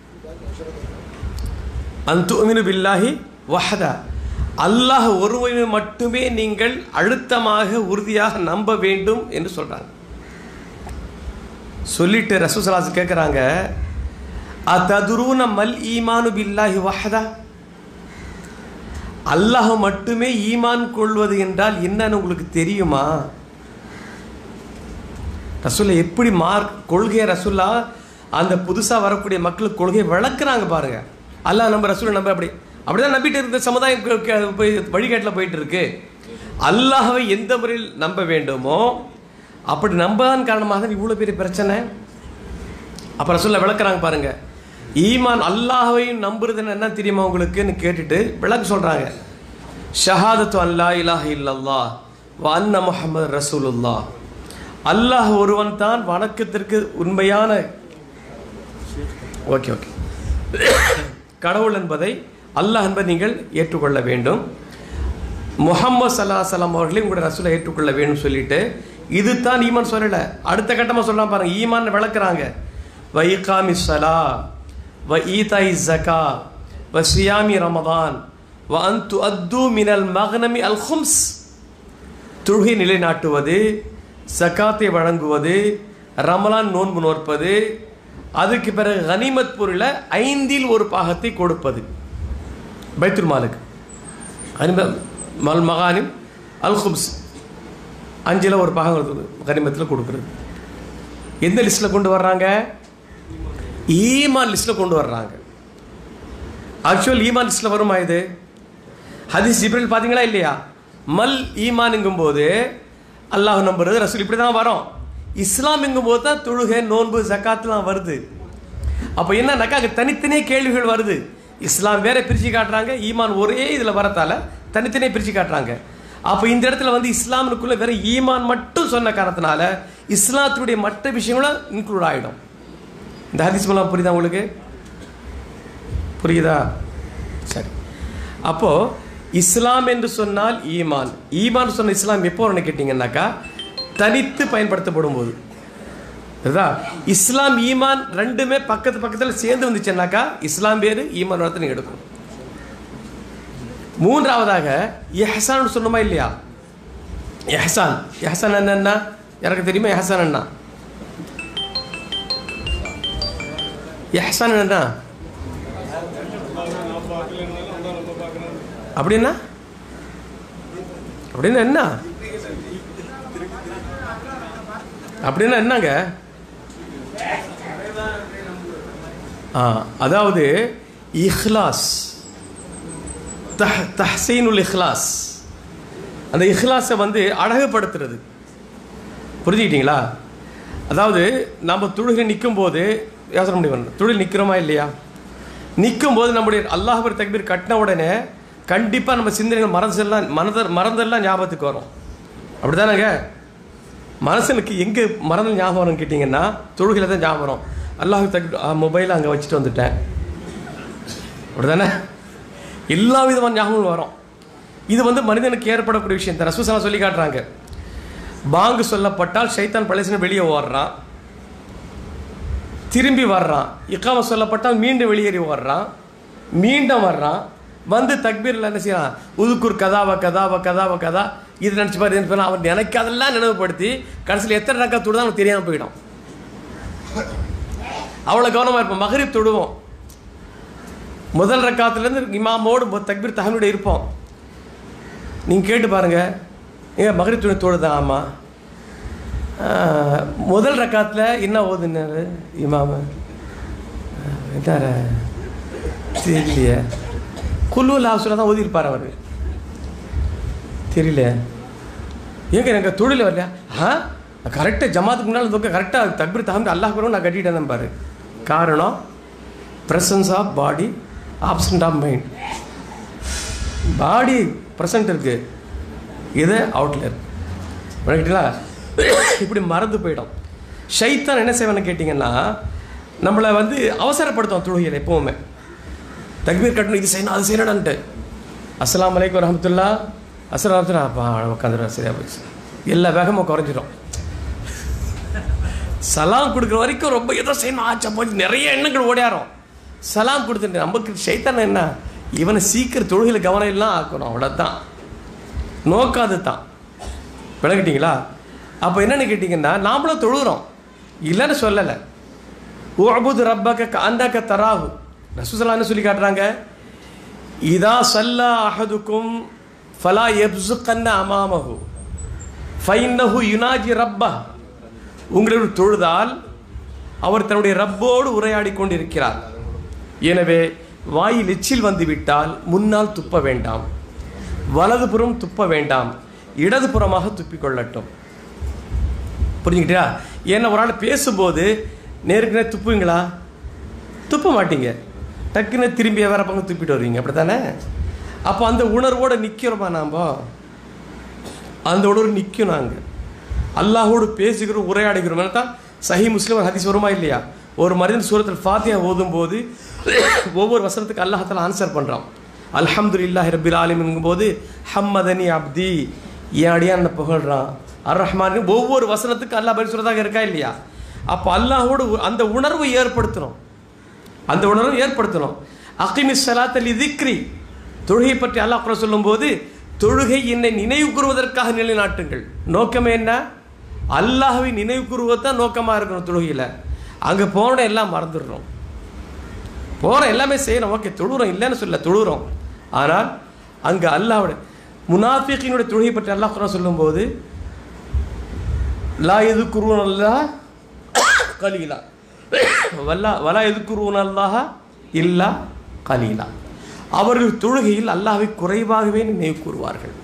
அன் தூமினு பில்லாஹி வஹதா அல்லாஹ் ஒருவனை மட்டுமே நீங்கள் அழுத்தமாக உறுதியாக நம்ப வேண்டும் என்று சொல்றாங்க சொல்லிட்டு ரசூசலாஸ் கேட்குறாங்க அததுரூன மல் ஈமானு பில்லாஹி வஹதா அல்லாஹ் மட்டுமே ஈமான் கொள்வது என்றால் என்னன்னு உங்களுக்கு தெரியுமா ரசுல்லா எப்படி மார்க் கொள்கையை ரசுல்லா அந்த புதுசாக வரக்கூடிய மக்களுக்கு கொள்கையை விளக்குறாங்க பாருங்க அல்லாஹ் நம்ம ரசூலை நம்ம அப்படி அப்படிதான் நம்பிட்டு இருந்த சமுதாயம் க- க- போய் வழிகாட்டில் போயிட்டு இருக்கு அல்லாஹ்வை எந்த முறையில் நம்ப வேண்டுமோ அப்படி நம்பாதன் காரணமாக தான் இவ்வளோ பெரிய பிரச்சனை அப்போ ரசூல்லா விளக்குறாங்க பாருங்க ஈமான் அல்லாஹ்வையும் நம்புறதுன்னு என்ன தெரியுமா உங்களுக்குன்னு கேட்டுட்டு விளக்கு சொல்றாங்க ஷஹாதத்து அல்லா இலாஹ இல்லல்லாஹ் வ அன்ன முஹம்மது ரசூலுல்லாஹ் அல்லாஹ் ஒருவன் தான் வணக்கத்திற்கு உண்மையான ஓகே ஓகே கடவுள் என்பதை அல்லாஹ் என்பதை நீங்கள் ஏற்றுக்கொள்ள வேண்டும் முஹம்மது சல்லா சலாம் அவர்களையும் உங்களோட ரசூலை ஏற்றுக்கொள்ள வேண்டும் சொல்லிட்டு இது தான் ஈமான் சொல்லல அடுத்த கட்டமாக சொல்லலாம் பாருங்க ஈமான் விளக்குறாங்க வ இகாமி சலா வ ஈதாய் ஜகா வ சியாமி ரமதான் வ அந்து அத்து மினல் மகனமி அல் ஹும்ஸ் தொழுகை நிலைநாட்டுவது சக்காத்தை வழங்குவது ரமலான் நோன்பு நோற்பது அதுக்கு பிறகு கனிமத் பொருளை ஐந்தில் ஒரு பாகத்தை கொடுப்பது பைத்துல் மாலுக்கு கனிம மல் மகானிம் அல் ஹும்ஸ் அஞ்சில் ஒரு பாகம் இருக்குது கனிமத்தில் கொடுக்குறது எந்த லிஸ்ட்டில் கொண்டு வர்றாங்க ஈமான் லிஸ்ட்டில் கொண்டு வர்றாங்க ஆக்சுவல் ஈமான் லிஸ்ட்டில் வருமா இது ஹதீஸ் ஜிப்ரில் பார்த்தீங்களா இல்லையா மல் ஈமானுங்கும் போது அல்லாஹ் நம்புறது ரசூல் இப்படி தான் வரும் இஸ்லாமிங்கும் போது தான் தொழுகை நோன்பு ஜக்காத்லாம் வருது அப்போ என்னன்னாக்கா அங்கே தனித்தனியே கேள்விகள் வருது இஸ்லாம் வேற பிரித்து காட்டுறாங்க ஈமான் ஒரே இதில் வரத்தால தனித்தனியே பிரித்து காட்டுறாங்க அப்போ இந்த இடத்துல வந்து இஸ்லாமுக்குள்ள வேற ஈமான் மட்டும் சொன்ன காரணத்தினால இஸ்லாத்துடைய மற்ற விஷயங்களும் இன்க்ளூட் ஆகிடும் இந்த ஹதீஸ் மூலம் புரியுதா உங்களுக்கு புரியுதா சரி அப்போ இஸ்லாம் என்று சொன்னால் ஈமான் ஈமான் சொன்ன இஸ்லாம் எப்போ ஒன்று கேட்டிங்கன்னாக்கா தனித்து பயன்படுத்தப்படும் போது இதுதா இஸ்லாம் ஈமான் ரெண்டுமே பக்கத்து பக்கத்தில் சேர்ந்து வந்துச்சுன்னாக்கா இஸ்லாம் பேரு ஈமான் வரத்தை நீங்கள் எடுக்கணும் மூன்றாவதாக எஹசான் சொன்னோமா இல்லையா எஹசான் எஹசான் என்னன்னா எனக்கு தெரியுமா எஹசான் என்ன எஹசான் என்ன அப்படின்னா அப்படின்னா என்ன அப்படின்னா என்னங்க ஆ அதாவது இஹ்லாஸ் தஹ் தஹ்சீனுல் இஹ்லாஸ் அந்த இஹ்லாஸை வந்து அழகுபடுத்துறது புரிஞ்சுக்கிட்டீங்களா அதாவது நம்ம தொழுகை நிற்கும் போது யோசனை முடியும் தொழில் நிற்கிறோமா இல்லையா நிற்கும் போது நம்முடைய அல்லாஹர் தக்பீர் கட்டின உடனே கண்டிப்பாக நம்ம சிந்தனைகள் மறந்தெல்லாம் மனத மறந்தெல்லாம் ஞாபகத்துக்கு வரும் அப்படிதானங்க மனசனுக்கு எங்கே மறந்து ஞாபகம் வரும்னு கேட்டிங்கன்னா தொழுகையில் தான் ஞாபகம் வரும் அல்லாஹ் தக்பீர் மொபைலை அங்கே வச்சுட்டு வந்துட்டேன் அப்படிதானே எல்லா விதமான ஞாபகங்களும் வரும் இது வந்து மனிதனுக்கு ஏற்படக்கூடிய விஷயம் இந்த ரசூசனா சொல்லி காட்டுறாங்க பாங்கு சொல்லப்பட்டால் சைத்தான் பழசின வெளியே ஓடுறான் திரும்பி வர்றான் இக்காம சொல்லப்பட்டால் மீண்டும் வெளியேறி வர்றான் மீண்டும் வர்றான் வந்து தக்பீரில் என்ன செய்யறான் உதுக்குர் கதாவ கதாவ கதாவ கதா இது நினச்சி பாரு இது பண்ணா அவன் நினைக்காதெல்லாம் நினைவுபடுத்தி கடைசியில் எத்தனை ரக்கா தொடுதான் அவனுக்கு தெரியாமல் போயிடும் அவ்வளோ கவனமாக இருப்போம் மகரிப் தொடுவோம் முதல் ரக்காத்துலேருந்து இமாமோடு தக்பீர் தகவலோட இருப்போம் நீங்கள் கேட்டு பாருங்க ஏங்க மகரிப் துணி தொழுதான் ஆமாம் முதல் ரக்காத்தில் என்ன ஓதுனாரு இமாம என்ன தெரியலையே குல்லூல் ஹாசுல தான் ஓதிருப்பார் அவர் தெரியல ஏங்க எனக்கு தொழில் வரலையா ஆ கரெக்டாக ஜமாத்துக்கு முன்னால் தொக்க கரெக்டாக தக்பீர் தகந்து அல்லாஹ் கூட நான் கட்டிட்டேன் பாரு காரணம் presence of body absent of mind body present இருக்கு இது அவுட்ல இருக்கு விளக்கிட்டீங்களா இப்படி மறந்து போயிடும் ஷைத்தான் என்ன செய்வான்னு கேட்டிங்கன்னா நம்மளை வந்து அவசரப்படுத்தும் தொழுகையில் எப்பவுமே தக்பீர் கட்டணும் இது செய்யணும் அது செய்யணும்ன்ட்டு அஸ்ஸலாமு அலைக்கும் வரஹமத்துல்லா அஸ்லாம் அப்பா உட்காந்துருவா சரியா போச்சு எல்லா வேகமும் குறைஞ்சிரும் சலாம் கொடுக்குற வரைக்கும் ரொம்ப ஏதோ செய்யணும் ஆச்சா போச்சு நிறைய எண்ணங்கள் ஓடியாரோம் சலாம் கொடுத்துட்டு நமக்கு சைத்தான என்ன இவனை சீக்கிரம் தொழுகையில் கவனம் எல்லாம் ஆக்கணும் அவ்வளோதான் நோக்கம் அது தான் விளக்கிட்டீங்களா அப்போ என்னன்னு கேட்டிங்கன்னா நாமளும் தொழுகிறோம் இல்லைன்னு சொல்லலை உஅபுது ரப்பக அந்தக்க தராகு ரசூசலான்னு சொல்லி காட்டுறாங்க இதா சல்லா அஹதுக்கும் ஃபலா எப்சுக்கன்ன அமாமஹு ஃபைன்னஹு யுனாஜி ரப்பா உங்களோட தொழுதால் அவர் தன்னுடைய ரப்போடு உரையாடி கொண்டிருக்கிறார் எனவே வாயில் எச்சில் வந்து விட்டால் முன்னால் துப்ப வேண்டாம் வலதுபுறம் துப்ப வேண்டாம் இடதுபுறமாக துப்பிக் கொள்ளட்டும் புரிஞ்சுக்கிட்டியா ஏன்னா ஒரு ஆள் பேசும்போது நேருக்கு நேர் துப்புவீங்களா துப்ப மாட்டீங்க டக்குன்னு திரும்பி வேற பக்கம் துப்பிட்டு வருவீங்க அப்படி தானே அப்போ அந்த உணர்வோடு நிற்கிறோமா நாம் அந்த உணர்வு நிற்கும் நாங்கள் அல்லாஹோடு பேசுகிறோம் உரையாடுகிறோம் தான் சஹி முஸ்லிம் ஹதீஸ் வருமா இல்லையா ஒரு மனிதன் சூரத்தில் ஃபாத்தியா ஓதும் போது ஒவ்வொரு வசனத்துக்கு அல்லாஹால ஆன்சர் பண்ணுறான் அல்ஹம்துலில்லாஹி ரபில் ஆலிம்ங்கும் போது ஹம்மதனி அப்தி என் அடியான் புகழ்றான் அர் ரஹ்மான் ஒவ்வொரு வசனத்துக்கு அல்லாஹ் பதில் சொல்றதாக இருக்கா இல்லையா அப்போ அல்லாஹோடு அந்த உணர்வை ஏற்படுத்தணும் அந்த உணர்வை ஏற்படுத்தணும் அகிமி சலாத்தல் திக்ரி தொழுகை பற்றி அல்லாஹ் குரான் சொல்லும்போது தொழுகை என்னை நினைவு கூறுவதற்காக நிலைநாட்டுங்கள் நோக்கமே என்ன அல்லாஹ்வை நினைவு கூறுவது தான் நோக்கமாக இருக்கணும் தொழுகையில் அங்கே போன எல்லாம் மறந்துடுறோம் போகிறோம் எல்லாமே செய்கிறோம் ஓகே தொழுகிறோம் இல்லைன்னு சொல்ல தொழுகிறோம் ஆனால் அங்கே அல்லாவோட முனாஃபிக்கினுடைய தொழுகை பற்றி அல்லாஹ் குரான் சொல்லும்போது லா எது குருவன் அல்லா கலீலா வல்லா வலா எது குருவன் அல்லாஹ இல்லா கலீலா அவர்கள் தொழுகையில் அல்லாஹ்வை குறைவாகவே நினைவு கூறுவார்கள்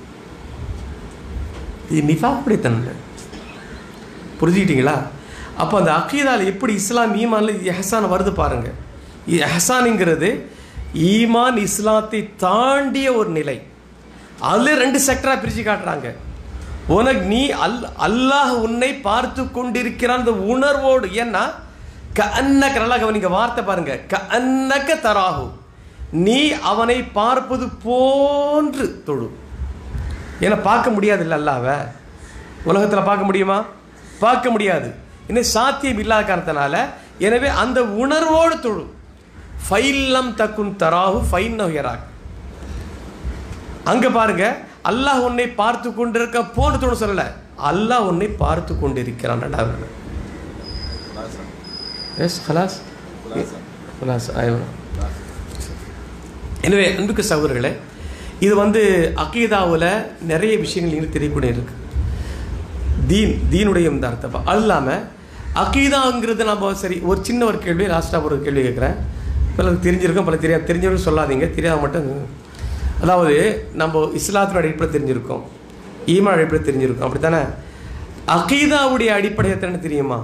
இது நிஃபாக்குடைத்தன்மை புரிஞ்சுக்கிட்டீங்களா அப்போ அந்த அக்கீதால எப்படி இஸ்லாம் ஈமான்ல எஹசான் வருது பாருங்க இது எஹசானுங்கிறது ஈமான் இஸ்லாத்தை தாண்டிய ஒரு நிலை அதில் ரெண்டு செக்டராக பிரித்து காட்டுறாங்க உனக்கு நீ அல் அல்லாஹ் உன்னை பார்த்து கொண்டிருக்கிறான் அந்த உணர்வோடு ஏன்னா க அன்னக்க நல்லா கவனிங்க வார்த்தை பாருங்க க அன்னக்க தராகு நீ அவனை பார்ப்பது போன்று தொழு ஏன்னா பார்க்க முடியாது இல்லை அல்லாவ உலகத்தில் பார்க்க முடியுமா பார்க்க முடியாது இன்னும் சாத்தியம் இல்லாத காரணத்தினால எனவே அந்த உணர்வோடு தொழு ஃபைல்லம் தக்குன் தராகு ஃபைன் நொயராக் அங்க பாருங்க அல்லாஹ் உன்னை பார்த்து கொண்டிருக்க போன்னு தொழு சொல்லல அல்லாஹ் உன்னை பார்த்து கொண்டிருக்கிறான் ரெண்டாவது எஸ் ஹலாஸ் ஹலாஸ் ஆயிரம் எனவே அன்புக்கு சகோதரர்களே இது வந்து அக்கீதாவில் நிறைய விஷயங்கள் நீங்கள் தெரியக்கூடிய இருக்கு தீன் தீனுடைய இந்த அர்த்தம் அது இல்லாமல் அக்கீதாங்கிறது நம்ம சரி ஒரு சின்ன ஒரு கேள்வி லாஸ்ட்டாக ஒரு கேள்வி கேட்குறேன் பலருக்கு தெரிஞ்சிருக்கும் பல தெரியாது தெரிஞ்சவங்க சொல்லாதீங்க தெரியாத மட்டும் அதாவது நம்ம இஸ்லாத்தினோட அடிப்படை தெரிஞ்சிருக்கோம் ஈமான் அடிப்படை தெரிஞ்சிருக்கோம் அப்படி தானே அகீதாவுடைய அடிப்படை எத்தனை தெரியுமா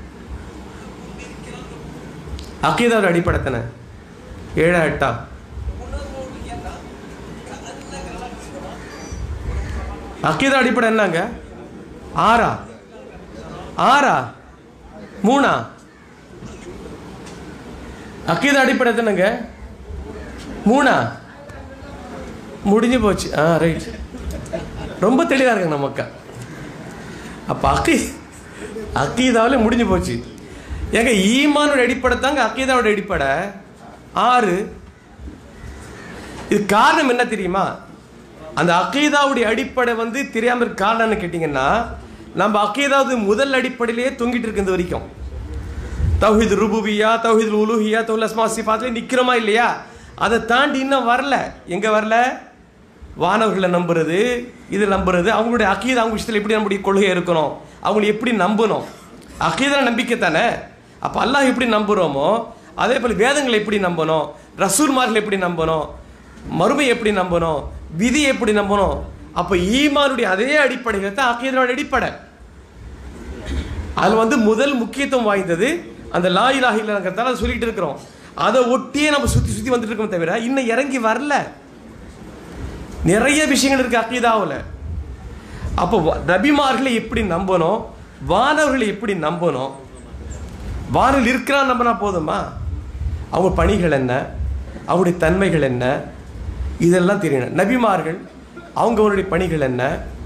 அகீதாவோட அடிப்படை எத்தனை ஏழா எட்டா அக்கீதா அடிப்படை என்னங்க ஆறா ஆறா மூணா அக்கீதா அடிப்படை எத்தனைங்க மூணா முடிஞ்சு போச்சு ஆ ரைட் ரொம்ப தெளிவாக இருக்குங்க நம்ம அக்கா அப்போ அக்கி அக்கீதாவில் முடிஞ்சு போச்சு ஏங்க ஈமானோட அடிப்படை தாங்க அக்கீதாவோட அடிப்படை ஆறு இது காரணம் என்ன தெரியுமா அந்த அக்கீதாவுடைய அடிப்படை வந்து தெரியாமல் இருக்க காரணம்னு கேட்டிங்கன்னா நம்ம அக்கீதாவது முதல் அடிப்படையிலேயே தொங்கிட்டு இருக்கு இந்த வரைக்கும் தௌஹித் ருபுபியா தௌஹித் உலுஹியா தௌஹித் அஸ்மா சிஃபாத்லேயே நிற்கிறோமா இல்லையா அதை தாண்டி இன்னும் வரல எங்கே வரல வானவர்களை நம்புறது இது நம்புறது அவங்களுடைய அக்கீதா அவங்க விஷயத்தில் எப்படி நம்முடைய கொள்கை இருக்கணும் அவங்களை எப்படி நம்பணும் அக்கீதா நம்பிக்கை தானே அப்போ அல்லாஹ் எப்படி நம்புகிறோமோ அதே போல் வேதங்களை எப்படி நம்பணும் ரசூல்மார்கள் எப்படி நம்பணும் மறுமை எப்படி நம்பணும் விதி எப்படி நம்பணும் அப்போ ஈமானுடைய அதே அடிப்படையில் தான் அக்கீதனோட அடிப்படை அதில் வந்து முதல் முக்கியத்துவம் வாய்ந்தது அந்த லா இலாஹ இல்லங்கிறதால சொல்லிட்டு இருக்கிறோம் அதை ஒட்டியே நம்ம சுற்றி சுற்றி வந்துட்டு இருக்கோம் தவிர இன்னும் இறங்கி வரல நிறைய விஷயங்கள் இருக்கு அக்கீதாவில் அப்போ வ- நபிமார்களை எப்படி நம்பணும் வானவர்களை எப்படி நம்பணும் வானில் இருக்கிறான் நம்பினா போதுமா அவங்க பணிகள் என்ன அவங்களுடைய தன்மைகள் என்ன இதெல்லாம் தெரியணும் நபிமார்கள் அவங்களுடைய பணிகள் என்ன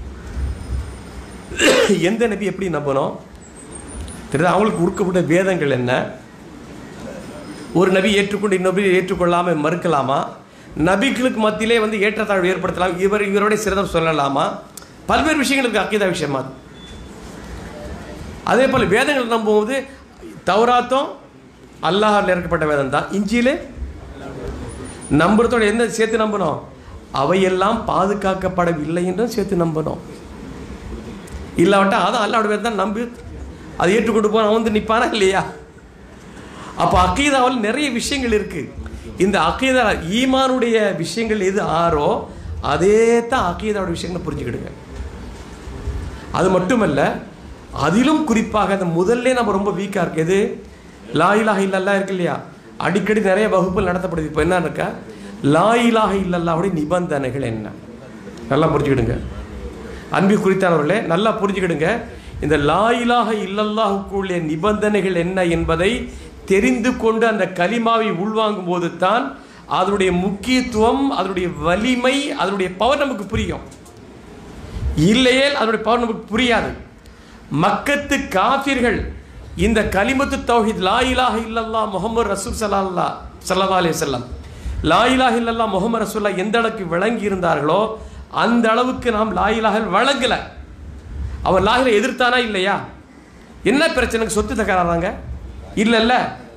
எந்த நபி எப்படி நம்பணும் தெரியுதா அவங்களுக்கு உருக்கப்பட்ட வேதங்கள் என்ன ஒரு நபி ஏற்றுக்கொண்டு இன்னொரு நபி ஏற்றுக்கொள்ளாமல் மறுக்கலாமா நபிகளுக்கு மத்தியிலே வந்து ஏற்றத்தாழ்வு ஏற்படுத்தலாம் இவர் இவருடைய சிறதம் சொல்லலாமா பல்வேறு விஷயங்கள் இருக்கு அக்கீதா விஷயமா அது. அதே போல் வேதங்கள் நம்பும்போது தௌராத்தும் அல்லாஹால் இறக்கப்பட்ட வேதம் தான் இஞ்சியிலே நம்புறதோட என்ன சேர்த்து நம்பணும் அவையெல்லாம் பாதுகாக்கப்படவில்லை என்றும் சேர்த்து நம்பணும் இல்லாவிட்டா அதான் அல்லாவோட வேதம் தான் நம்பி அதை ஏற்றுக்கொண்டு போன அவன் வந்து நிற்பானா இல்லையா அப்போ அக்கீதாவில் நிறைய விஷயங்கள் இருக்கு இந்த அக்கீதா ஈமானுடைய விஷயங்கள் எது ஆறோ அதே தான் அக்கீதாவோட விஷயங்களை புரிஞ்சுக்கிடுங்க அது மட்டுமல்ல அதிலும் குறிப்பாக அந்த முதல்ல நம்ம ரொம்ப வீக்காக இருக்கு எது லா இலாஹ இல்லல்லா இருக்கு இல்லையா அடிக்கடி நிறைய வகுப்புகள் நடத்தப்படுது இப்போ என்ன இருக்கா லா இலாஹ இல்லல்லாவுடைய நிபந்தனைகள் என்ன நல்லா புரிஞ்சுக்கிடுங்க அன்பு குறித்தானவர்களே நல்லா புரிஞ்சுக்கிடுங்க இந்த லா இலாஹ இல்லல்லாஹுக்குள்ள நிபந்தனைகள் என்ன என்பதை தெரிந்து கொண்டு அந்த கலிமாவை உள்வாங்கும் போது தான் அதனுடைய முக்கியத்துவம் அதனுடைய வலிமை அதனுடைய பவர் நமக்கு புரியும் இல்லையேல் அதனுடைய பவர் நமக்கு புரியாது மக்கத்து காஃபிர்கள் இந்த கலிமத்து தௌஹித் லா இலாஹ இல்லல்லா முகமது ரசூல் சல்லா சல்லா அலைஹி வஸல்லம் லா இலாஹ இல்லல்லா முகமது ரசூல்லா எந்த அளவுக்கு விளங்கி இருந்தார்களோ அந்த அளவுக்கு நாம் லா இலாஹ வழங்கல அவன் லாஹில எதிர்த்தானா இல்லையா என்ன பிரச்சனைக்கு சொத்து தகராறாங்க இல்லைல்ல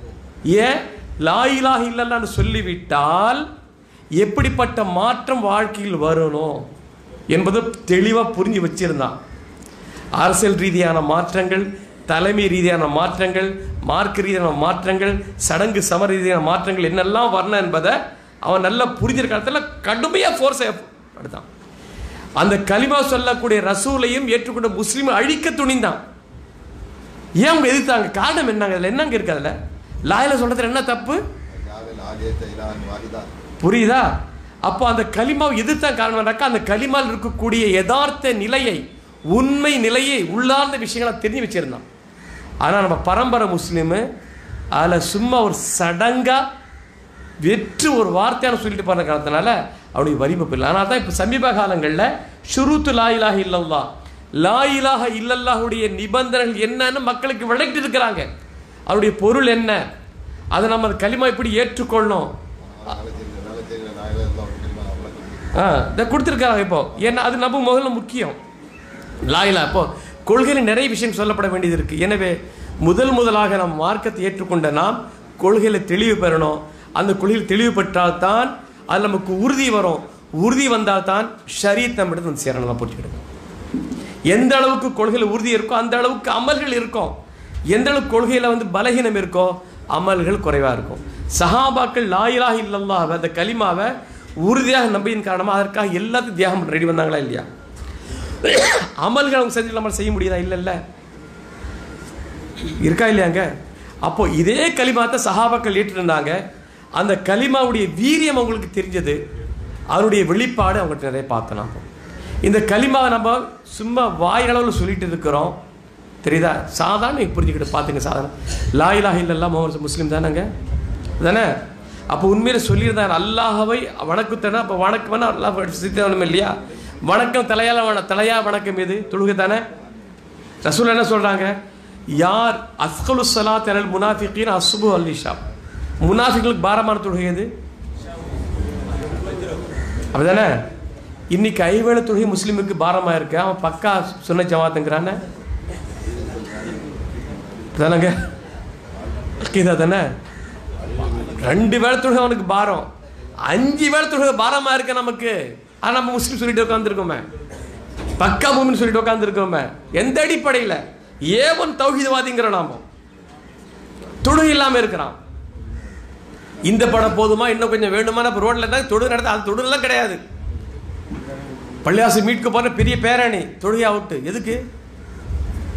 ஏன் லா இலாஹ இல்லல்லான்னு சொல்லிவிட்டால் எப்படிப்பட்ட மாற்றம் வாழ்க்கையில் வரணும் என்பது தெளிவாக புரிஞ்சு வச்சிருந்தான் அரசியல் ரீதியான மாற்றங்கள் தலைமை ரீதியான மாற்றங்கள் மார்க்க ரீதியான மாற்றங்கள் சடங்கு சமர ரீதியான மாற்றங்கள் என்னெல்லாம் வரணும் என்பதை அவன் நல்லா புரிஞ்சிருக்க காலத்தில் கடுமையாக ஃபோர்ஸ் எடுத்தான் அந்த கலிமா சொல்லக்கூடிய ரசூலையும் ஏற்றுக்கொண்ட முஸ்லீம் அழிக்க துணிந்தான் ஏன் அவங்க எதிர்த்தாங்க காரணம் என்னங்க அதில் என்னங்க இருக்கு அதில் லாயில சொல்றதுல என்ன தப்பு காவல் ஆலியத்தை இலான் வாலிதா புரியுதா அப்போ அந்த கலிமாவை எதிர்த்தான் காரணம் என்னக்கா அந்த கலிமாவில் இருக்கக்கூடிய யதார்த்த நிலையை உண்மை நிலையை உள்ளார்ந்த விஷயங்களை தெரிஞ்சு வச்சிருந்தான் ஆனால் நம்ம பரம்பரை முஸ்லீமு அதில் சும்மா ஒரு சடங்கா வெற்று ஒரு வார்த்தையான சொல்லிட்டு போன காரணத்தினால அவனுடைய வரிமப்பு இல்லை ஆனால் தான் இப்போ சமீப காலங்களில் ஷுருத்து லா இலாஹ இல்லல்லா லா இலாஹ இல்லல்லாஹுடைய நிபந்தனைகள் என்னன்னு மக்களுக்கு விளக்கிட்டு இருக்கிறாங்க அவருடைய பொருள் என்ன அதை நம்ம அந்த களிமா எப்படி ஏற்றுக்கொள்ளணும் நல்ல தெரிஞ்ச நல்ல தெரிஞ்ச நாயில எல்லாம் தெரியுமா அவ்வளோ ஆ இதை கொடுத்துருக்காங்க இப்போ ஏன்னா அது நம்ம முதல்ல முக்கியம் லாயிலா இப்போ கொள்கையில் நிறைய விஷயம் சொல்லப்பட வேண்டியது இருக்கு எனவே முதல் முதலாக நம் மார்க்கத்தை ஏற்றுக்கொண்ட நாம் கொள்கையில் தெளிவு பெறணும் அந்த கொள்கையில் தெளிவு பெற்றால் தான் அது நமக்கு உறுதி வரும் உறுதி வந்தால் தான் ஷரீத் நம்மிடத்தில் வந்து சேரணும் தான் புரிஞ்சுக்கிடுங்க எந்த அளவுக்கு கொள்கையில் உறுதி இருக்கோ அந்த அளவுக்கு அமல்கள் இருக்கும் எந்த அளவுக்கு கொள்கையில் வந்து பலகீனம் இருக்கோ அமல்கள் குறைவாக இருக்கும் சஹாபாக்கள் லாயிலாக இல்லல்லா அந்த கலிமாவை உறுதியாக நம்பியின் காரணமாக அதற்காக எல்லாத்தையும் தியாகம் ரெடி வந்தாங்களா இல்லையா அமல்கள் அவங்க செஞ்சு நம்ம செய்ய முடியுதா இல்லை இல்லை இருக்கா இல்லையாங்க அப்போ இதே கலிமாத்தை சஹாபாக்கள் ஏற்றிருந்தாங்க அந்த கலிமாவுடைய வீரியம் அவங்களுக்கு தெரிஞ்சது அதனுடைய வெளிப்பாடு அவங்கள்ட்ட நிறைய பார்த்தோம் நாம. இந்த கலிமாவை நம்ம சும்மா வாயளவில் சொல்லிட்டு இருக்கிறோம் தெரியுதா சாதாரண புரிஞ்சுக்கிட்டு பார்த்துங்க சாதாரண லா இலாஹ இல்லல்லா முகமது முஸ்லீம் தானேங்க தானே அப்போ உண்மையில சொல்லியிருந்தாங்க அல்லாஹவை வணக்கத்தனா அப்போ வணக்கம் வேணா அல்லாஹ் சித்தவனும் இல்லையா வணக்கம் தலையால வண தலையா வணக்கம் எது தொழுகை தானே ரசூல் என்ன சொல்றாங்க யார் அஸ்கலு சலாத் அலல் முனாஃபிகீன் அஸ்பு அல்லிஷா முனாஃபிகளுக்கு பாரமான தொழுகை எது அப்படிதானே இன்னைக்கு ஐவேளை தொழுகை முஸ்லீமுக்கு பாரமா இருக்கு அவன் பக்கா சொன்ன ஜமாத்துங்கிறானே தானங்க அக்கீதா தானே ரெண்டு வேளை தொழுகை அவனுக்கு பாரம் அஞ்சு வேளை தொழுகை பாரமா இருக்கு நமக்கு ஆனா நம்ம முஸ்லீம் சொல்லிட்டு உட்காந்துருக்கோமே பக்கா பூமின்னு சொல்லிட்டு உட்காந்துருக்கோமே எந்த அடிப்படையில் ஏவன் தௌஹீதவாதிங்கிற நாம தொழுகை இல்லாம இருக்கிறான் இந்த படம் போதுமா இன்னும் கொஞ்சம் வேணுமான இப்போ ரோட்ல இருந்தால் தொழுகை நடத்த அது தொழுகெல்லாம் கிடையாது பள்ளியாசு மீட்க போற பெரிய பேரணி தொழுகை அவுட்டு எதுக்கு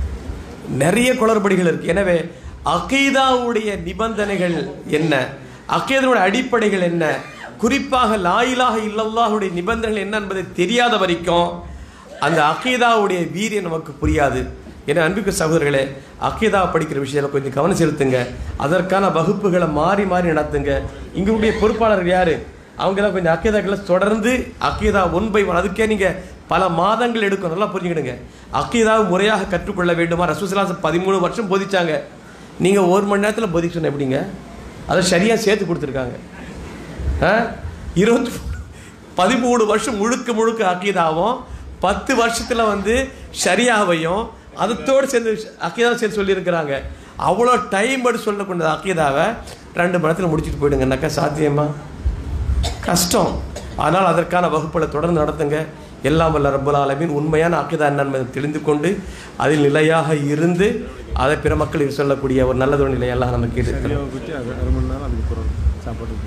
நிறைய குளறுபடிகள் இருக்கு எனவே அகீதாவுடைய நிபந்தனைகள் என்ன அக்கீதனுடைய அடிப்படைகள் என்ன குறிப்பாக லாயிலாக இல்லல்லாஹுடைய நிபந்தனைகள் என்ன என்பதை தெரியாத வரைக்கும் அந்த அக்கீதாவுடைய வீரியம் நமக்கு புரியாது என அன்புக்கு சகோதரர்களே அக்கீதா படிக்கிற விஷயத்தில் கொஞ்சம் கவனம் செலுத்துங்க அதற்கான வகுப்புகளை மாறி மாறி நடத்துங்க இங்களுடைய பொறுப்பாளர்கள் யாரு அவங்கெல்லாம் கொஞ்சம் அக்கீதாக்களை தொடர்ந்து அக்கீதா ஒன் பை ஒன் அதுக்கே நீங்கள் பல மாதங்கள் எடுக்கும் நல்லா புரிஞ்சுக்கிடுங்க அக்கீதாவை முறையாக கற்றுக்கொள்ள வேண்டுமா ரசூசலாசம் பதிமூணு வருஷம் போதிச்சாங்க நீங்கள் ஒரு மணி நேரத்தில் போதிக்க சொன்ன எப்படிங்க அதை சரியாக சேர்த்து கொடுத்துருக்காங்க ஆ? இருபத்தி பதிமூணு வருஷம் முழுக்க முழுக்க அக்கீதாவும் பத்து வருஷத்தில் வந்து ஷரியாவையும் அதத்தோடு சேர்ந்து அக்கீதாவை சேர்த்து சொல்லியிருக்கிறாங்க அவ்வளோ டைம் எடுத்து சொல்லக்கூடிய அக்கீதாவை ரெண்டு மணி நேரத்தில் முடிச்சுட்டு போயிடுங்கன்னாக்கா சாத்தியமா கஷ்டம் ஆனால் அதற்கான வகுப்புகளை தொடர்ந்து நடத்துங்க எல்லாம் வல்ல ரப்பல் ஆலமீன் உண்மையான அக்கிதா என்னன்னு தெரிந்து கொண்டு அதில் நிலையாக இருந்து அதை பிற மக்களுக்கு சொல்லக்கூடிய ஒரு நல்லதொரு நிலையெல்லாம் நமக்கு இருக்கு சரியாக குச்சி அது அரை மணி நேரம் அதுக்கப்புறம் சாப்பாட்டுக்கு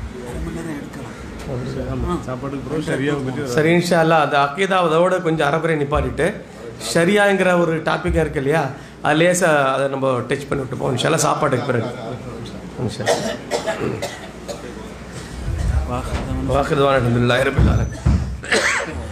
பிறகு ஆமாம் சாப்பாட்டுக்கு பிறகு சரியாக குச்சி சரி இன்ஷா அல்லாஹ் அந்த அக்கீதா அதோட கொஞ்சம் அறகுறை நிப்பாட்டிட்டு ஷரியாங்கிற ஒரு டாப்பிக்காக இருக்கு இல்லையா அது லேசாக அதை நம்ம டச் பண்ணி விட்டு போவோம் இன்ஷா அல்லாஹ் சாப்பாட்டுக்கு பிறகு இன்ஷா அல்லாஹ். வாக்குறுதிவான அல்ஹம்துலில்லாஹி ரப்பில் ஆலமீன்